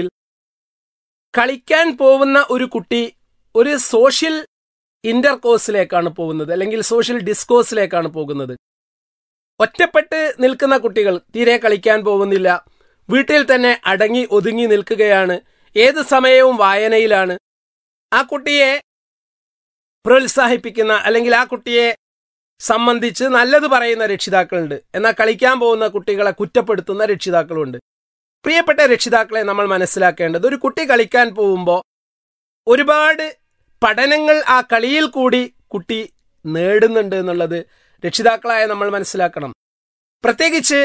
കളിക്കാൻ പോകുന്ന ഒരു കുട്ടി ഒരു സോഷ്യൽ ഇന്റർകോഴ്സിലേക്കാണ് പോകുന്നത് അല്ലെങ്കിൽ സോഷ്യൽ ഡിസ്കോഴ്സിലേക്കാണ് പോകുന്നത് ഒറ്റപ്പെട്ട് നിൽക്കുന്ന കുട്ടികൾ തീരെ കളിക്കാൻ പോകുന്നില്ല വീട്ടിൽ തന്നെ അടങ്ങി ഒതുങ്ങി നിൽക്കുകയാണ് ഏത് സമയവും വായനയിലാണ് ആ കുട്ടിയെ പ്രോത്സാഹിപ്പിക്കുന്ന അല്ലെങ്കിൽ ആ കുട്ടിയെ സംബന്ധിച്ച് നല്ലത് പറയുന്ന രക്ഷിതാക്കളുണ്ട് എന്നാൽ കളിക്കാൻ പോകുന്ന കുട്ടികളെ കുറ്റപ്പെടുത്തുന്ന രക്ഷിതാക്കളുണ്ട് പ്രിയപ്പെട്ട രക്ഷിതാക്കളെ നമ്മൾ മനസ്സിലാക്കേണ്ടത് ഒരു കുട്ടി കളിക്കാൻ പോകുമ്പോൾ ഒരുപാട് പഠനങ്ങൾ ആ കളിയിൽ കൂടി കുട്ടി നേടുന്നുണ്ട് എന്നുള്ളത് രക്ഷിതാക്കളായ നമ്മൾ മനസ്സിലാക്കണം പ്രത്യേകിച്ച്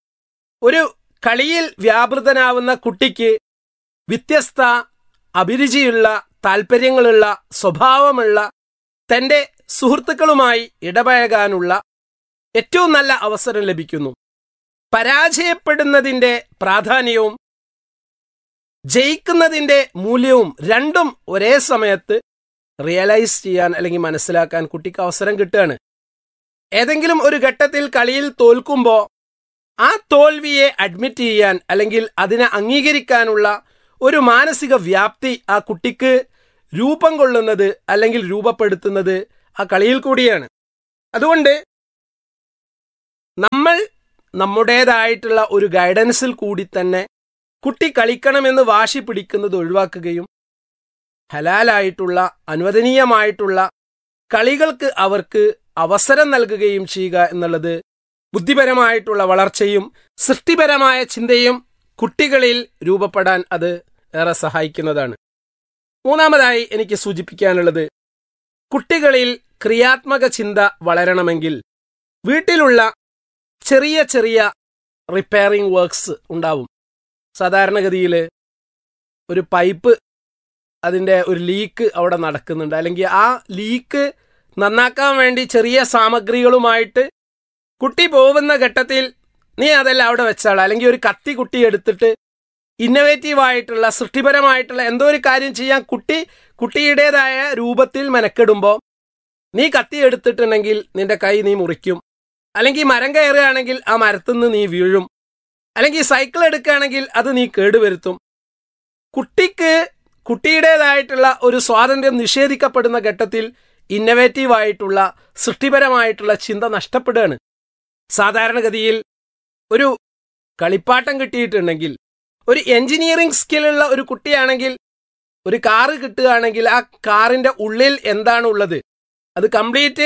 ഒരു കളിയിൽ വ്യാപൃതനാവുന്ന കുട്ടിക്ക് വ്യത്യസ്ത അഭിരുചിയുള്ള താല്പര്യങ്ങളുള്ള സ്വഭാവമുള്ള തന്റെ സുഹൃത്തുക്കളുമായി ഇടപഴകാനുള്ള ഏറ്റവും നല്ല അവസരം ലഭിക്കുന്നു പരാജയപ്പെടുന്നതിന്റെ പ്രാധാന്യവും ജയിക്കുന്നതിന്റെ മൂല്യവും രണ്ടും ഒരേ സമയത്ത് റിയലൈസ് ചെയ്യാൻ അല്ലെങ്കിൽ മനസ്സിലാക്കാൻ കുട്ടിക്ക് അവസരം കിട്ടുകയാണ് ഏതെങ്കിലും ഒരു ഘട്ടത്തിൽ കളിയിൽ തോൽക്കുമ്പോൾ ആ തോൽവിയെ അഡ്മിറ്റ് ചെയ്യാൻ അല്ലെങ്കിൽ അതിനെ അംഗീകരിക്കാനുള്ള ഒരു മാനസിക വ്യാപ്തി ആ കുട്ടിക്ക് രൂപം കൊള്ളുന്നത് അല്ലെങ്കിൽ രൂപപ്പെടുത്തുന്നത് ആ കളിയിൽ കൂടിയാണ് അതുകൊണ്ട് നമ്മൾ നമ്മുടേതായിട്ടുള്ള ഒരു ഗൈഡൻസിൽ കൂടി തന്നെ കുട്ടി കളിക്കണമെന്ന് വാശി പിടിക്കുന്നത് ഒഴിവാക്കുകയും ഹലാലായിട്ടുള്ള അനുവദനീയമായിട്ടുള്ള കളികൾക്ക് അവർക്ക് അവസരം നൽകുകയും ചെയ്യുക എന്നുള്ളത് ബുദ്ധിപരമായിട്ടുള്ള വളർച്ചയും സൃഷ്ടിപരമായ ചിന്തയും കുട്ടികളിൽ രൂപപ്പെടാൻ അത് ഏറെ സഹായിക്കുന്നതാണ് മൂന്നാമതായി എനിക്ക് സൂചിപ്പിക്കാനുള്ളത് കുട്ടികളിൽ ക്രിയാത്മക ചിന്ത വളരണമെങ്കിൽ വീട്ടിലുള്ള ചെറിയ ചെറിയ റിപ്പയറിംഗ് വർക്ക്സ് ഉണ്ടാവും സാധാരണഗതിയിൽ ഒരു പൈപ്പ് അതിൻ്റെ ഒരു ലീക്ക് അവിടെ നടക്കുന്നുണ്ട് അല്ലെങ്കിൽ ആ ലീക്ക് നന്നാക്കാൻ വേണ്ടി ചെറിയ സാമഗ്രികളുമായിട്ട് കുട്ടി പോകുന്ന ഘട്ടത്തിൽ നീ അതെല്ലാം അവിടെ വെച്ചാൾ അല്ലെങ്കിൽ ഒരു കത്തി കുട്ടി എടുത്തിട്ട് ഇന്നവേറ്റീവ് ആയിട്ടുള്ള സൃഷ്ടിപരമായിട്ടുള്ള എന്തോ ഒരു കാര്യം ചെയ്യാൻ കുട്ടി കുട്ടിയുടേതായ രൂപത്തിൽ മെനക്കെടുമ്പോൾ നീ കത്തി എടുത്തിട്ടുണ്ടെങ്കിൽ നിന്റെ കൈ നീ മുറിക്കും അല്ലെങ്കിൽ മരം കയറുകയാണെങ്കിൽ ആ മരത്തുനിന്ന് നീ വീഴും അല്ലെങ്കിൽ സൈക്കിൾ എടുക്കുകയാണെങ്കിൽ അത് നീ കേടുവരുത്തും കുട്ടിക്ക് കുട്ടിയുടേതായിട്ടുള്ള ഒരു സ്വാതന്ത്ര്യം നിഷേധിക്കപ്പെടുന്ന ഘട്ടത്തിൽ ഇന്നവേറ്റീവ് ആയിട്ടുള്ള സൃഷ്ടിപരമായിട്ടുള്ള ചിന്ത നഷ്ടപ്പെടുകയാണ് സാധാരണഗതിയിൽ ഒരു കളിപ്പാട്ടം കിട്ടിയിട്ടുണ്ടെങ്കിൽ ഒരു എഞ്ചിനീയറിംഗ് സ്കില്ലുള്ള ഒരു കുട്ടിയാണെങ്കിൽ ഒരു കാറ് കിട്ടുകയാണെങ്കിൽ ആ കാറിന്റെ ഉള്ളിൽ എന്താണ് ഉള്ളത് അത് കംപ്ലീറ്റ്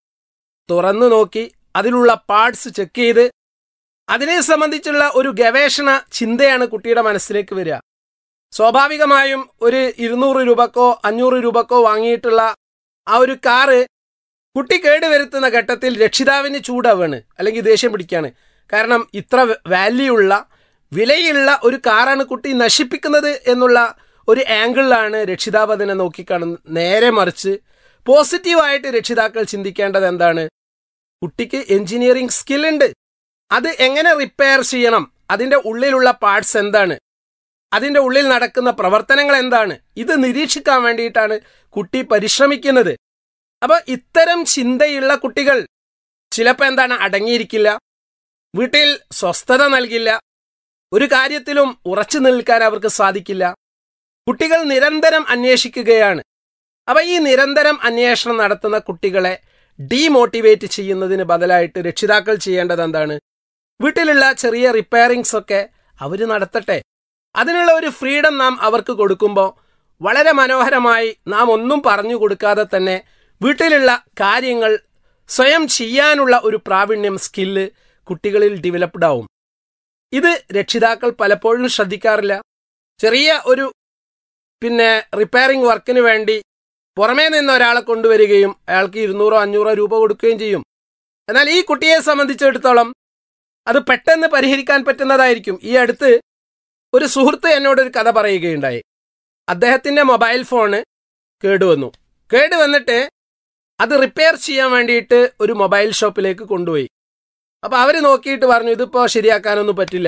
തുറന്നു നോക്കി അതിലുള്ള പാർട്സ് ചെക്ക് ചെയ്ത് അതിനെ സംബന്ധിച്ചുള്ള ഒരു ഗവേഷണ ചിന്തയാണ് കുട്ടിയുടെ മനസ്സിലേക്ക് വരിക സ്വാഭാവികമായും ഒരു ഇരുന്നൂറ് രൂപക്കോ അഞ്ഞൂറ് രൂപക്കോ വാങ്ങിയിട്ടുള്ള ആ ഒരു കാറ് കുട്ടി കേടുവരുത്തുന്ന ഘട്ടത്തിൽ രക്ഷിതാവിന് ചൂടാവാണ് അല്ലെങ്കിൽ ദേഷ്യം പിടിക്കാണ് കാരണം ഇത്ര വാല്യൂ ഉള്ള വിലയുള്ള ഒരു കാറാണ് കുട്ടി നശിപ്പിക്കുന്നത് എന്നുള്ള ഒരു ആംഗിളിലാണ് രക്ഷിതാവ് അതിനെ നോക്കിക്കാണുന്നത് നേരെ മറിച്ച് പോസിറ്റീവായിട്ട് രക്ഷിതാക്കൾ ചിന്തിക്കേണ്ടത് എന്താണ് കുട്ടിക്ക് എഞ്ചിനീയറിംഗ് സ്കിൽ ഉണ്ട് അത് എങ്ങനെ റിപ്പയർ ചെയ്യണം അതിന്റെ ഉള്ളിലുള്ള പാർട്സ് എന്താണ് അതിന്റെ ഉള്ളിൽ നടക്കുന്ന പ്രവർത്തനങ്ങൾ എന്താണ് ഇത് നിരീക്ഷിക്കാൻ വേണ്ടിയിട്ടാണ് കുട്ടി പരിശ്രമിക്കുന്നത് അപ്പൊ ഇത്തരം ചിന്തയുള്ള കുട്ടികൾ ചിലപ്പോൾ എന്താണ് അടങ്ങിയിരിക്കില്ല വീട്ടിൽ സ്വസ്ഥത നൽകില്ല ഒരു കാര്യത്തിലും ഉറച്ചു നിൽക്കാൻ അവർക്ക് സാധിക്കില്ല കുട്ടികൾ നിരന്തരം അന്വേഷിക്കുകയാണ് അപ്പൊ ഈ നിരന്തരം അന്വേഷണം നടത്തുന്ന കുട്ടികളെ ഡീമോട്ടിവേറ്റ് ചെയ്യുന്നതിന് ബദലായിട്ട് രക്ഷിതാക്കൾ ചെയ്യേണ്ടത് എന്താണ് വീട്ടിലുള്ള ചെറിയ റിപ്പയറിങ്സ് ഒക്കെ അവർ നടത്തട്ടെ അതിനുള്ള ഒരു ഫ്രീഡം നാം അവർക്ക് കൊടുക്കുമ്പോൾ വളരെ മനോഹരമായി നാം ഒന്നും പറഞ്ഞു കൊടുക്കാതെ തന്നെ വീട്ടിലുള്ള കാര്യങ്ങൾ സ്വയം ചെയ്യാനുള്ള ഒരു പ്രാവീണ്യം സ്കില്ല് കുട്ടികളിൽ ഡെവലപ്ഡ് ആവും ഇത് രക്ഷിതാക്കൾ പലപ്പോഴും ശ്രദ്ധിക്കാറില്ല ചെറിയ ഒരു പിന്നെ റിപ്പയറിംഗ് വർക്കിന് വേണ്ടി പുറമേ നിന്ന് ഒരാളെ കൊണ്ടുവരികയും അയാൾക്ക് ഇരുന്നൂറോ അഞ്ഞൂറോ രൂപ കൊടുക്കുകയും ചെയ്യും എന്നാൽ ഈ കുട്ടിയെ സംബന്ധിച്ചിടത്തോളം അത് പെട്ടെന്ന് പരിഹരിക്കാൻ പറ്റുന്നതായിരിക്കും ഈ അടുത്ത് ഒരു സുഹൃത്ത് എന്നോടൊരു കഥ പറയുകയുണ്ടായി അദ്ദേഹത്തിന്റെ മൊബൈൽ ഫോണ് കേടുവന്നു കേടുവന്നിട്ട് അത് റിപ്പയർ ചെയ്യാൻ വേണ്ടിയിട്ട് ഒരു മൊബൈൽ ഷോപ്പിലേക്ക് കൊണ്ടുപോയി അപ്പോൾ അവർ നോക്കിയിട്ട് പറഞ്ഞു ഇതിപ്പോൾ ശരിയാക്കാനൊന്നും പറ്റില്ല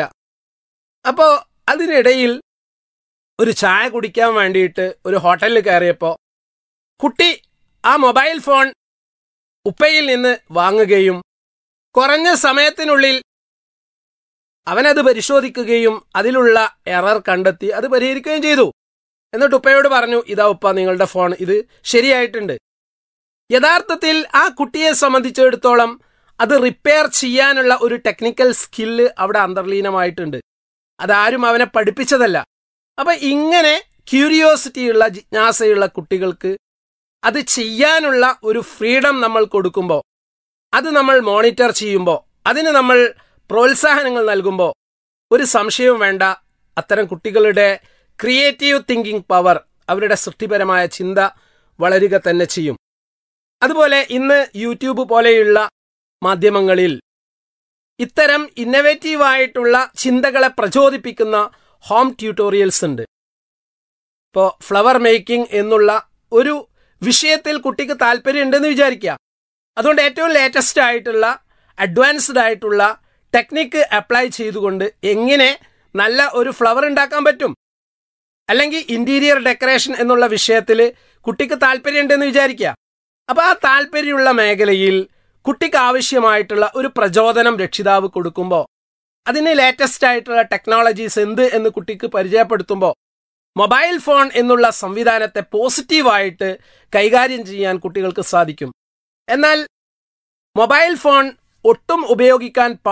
അപ്പോൾ അതിനിടയിൽ ഒരു ചായ കുടിക്കാൻ വേണ്ടിയിട്ട് ഒരു ഹോട്ടലിൽ കയറിയപ്പോൾ കുട്ടി ആ മൊബൈൽ ഫോൺ ഉപ്പയിൽ നിന്ന് വാങ്ങുകയും കുറഞ്ഞ സമയത്തിനുള്ളിൽ അവനത് പരിശോധിക്കുകയും അതിലുള്ള എറർ കണ്ടെത്തി അത് പരിഹരിക്കുകയും ചെയ്തു എന്നിട്ട് ഉപ്പയോട് പറഞ്ഞു ഇതാ ഉപ്പ നിങ്ങളുടെ ഫോൺ ഇത് ശരിയായിട്ടുണ്ട് യഥാർത്ഥത്തിൽ ആ കുട്ടിയെ സംബന്ധിച്ചിടത്തോളം അത് റിപ്പയർ ചെയ്യാനുള്ള ഒരു ടെക്നിക്കൽ സ്കില്ല് അവിടെ അന്തർലീനമായിട്ടുണ്ട് അതാരും അവനെ പഠിപ്പിച്ചതല്ല അപ്പൊ ഇങ്ങനെ ക്യൂരിയോസിറ്റിയുള്ള ജിജ്ഞാസയുള്ള കുട്ടികൾക്ക് അത് ചെയ്യാനുള്ള ഒരു ഫ്രീഡം നമ്മൾ കൊടുക്കുമ്പോൾ അത് നമ്മൾ മോണിറ്റർ ചെയ്യുമ്പോൾ അതിന് നമ്മൾ പ്രോത്സാഹനങ്ങൾ നൽകുമ്പോൾ ഒരു സംശയവും വേണ്ട അത്തരം കുട്ടികളുടെ ക്രിയേറ്റീവ് തിങ്കിങ് പവർ അവരുടെ സൃഷ്ടിപരമായ ചിന്ത വളരുക തന്നെ ചെയ്യും അതുപോലെ ഇന്ന് യൂട്യൂബ് പോലെയുള്ള മാധ്യമങ്ങളിൽ ഇത്തരം ഇന്നവേറ്റീവായിട്ടുള്ള ചിന്തകളെ പ്രചോദിപ്പിക്കുന്ന ഹോം ട്യൂട്ടോറിയൽസ് ഉണ്ട് ഇപ്പോൾ ഫ്ലവർ മേക്കിംഗ് എന്നുള്ള ഒരു വിഷയത്തിൽ കുട്ടിക്ക് താല്പര്യമുണ്ടെന്ന് വിചാരിക്കുക അതുകൊണ്ട് ഏറ്റവും ലേറ്റസ്റ്റ് ആയിട്ടുള്ള അഡ്വാൻസ്ഡ് ആയിട്ടുള്ള ടെക്നിക്ക് അപ്ലൈ ചെയ്തുകൊണ്ട് എങ്ങനെ നല്ല ഒരു ഫ്ലവർ ഉണ്ടാക്കാൻ പറ്റും അല്ലെങ്കിൽ ഇന്റീരിയർ ഡെക്കറേഷൻ എന്നുള്ള വിഷയത്തിൽ കുട്ടിക്ക് താല്പര്യമുണ്ടെന്ന് വിചാരിക്കുക അപ്പോൾ ആ താല്പര്യമുള്ള മേഖലയിൽ കുട്ടിക്ക് ആവശ്യമായിട്ടുള്ള ഒരു പ്രചോദനം രക്ഷിതാവ് കൊടുക്കുമ്പോൾ അതിന് ലേറ്റസ്റ്റ് ആയിട്ടുള്ള ടെക്നോളജീസ് എന്ത് എന്ന് കുട്ടിക്ക് പരിചയപ്പെടുത്തുമ്പോൾ മൊബൈൽ ഫോൺ എന്നുള്ള സംവിധാനത്തെ പോസിറ്റീവായിട്ട് കൈകാര്യം ചെയ്യാൻ കുട്ടികൾക്ക് സാധിക്കും എന്നാൽ മൊബൈൽ ഫോൺ ഒട്ടും ഉപയോഗിക്കാൻ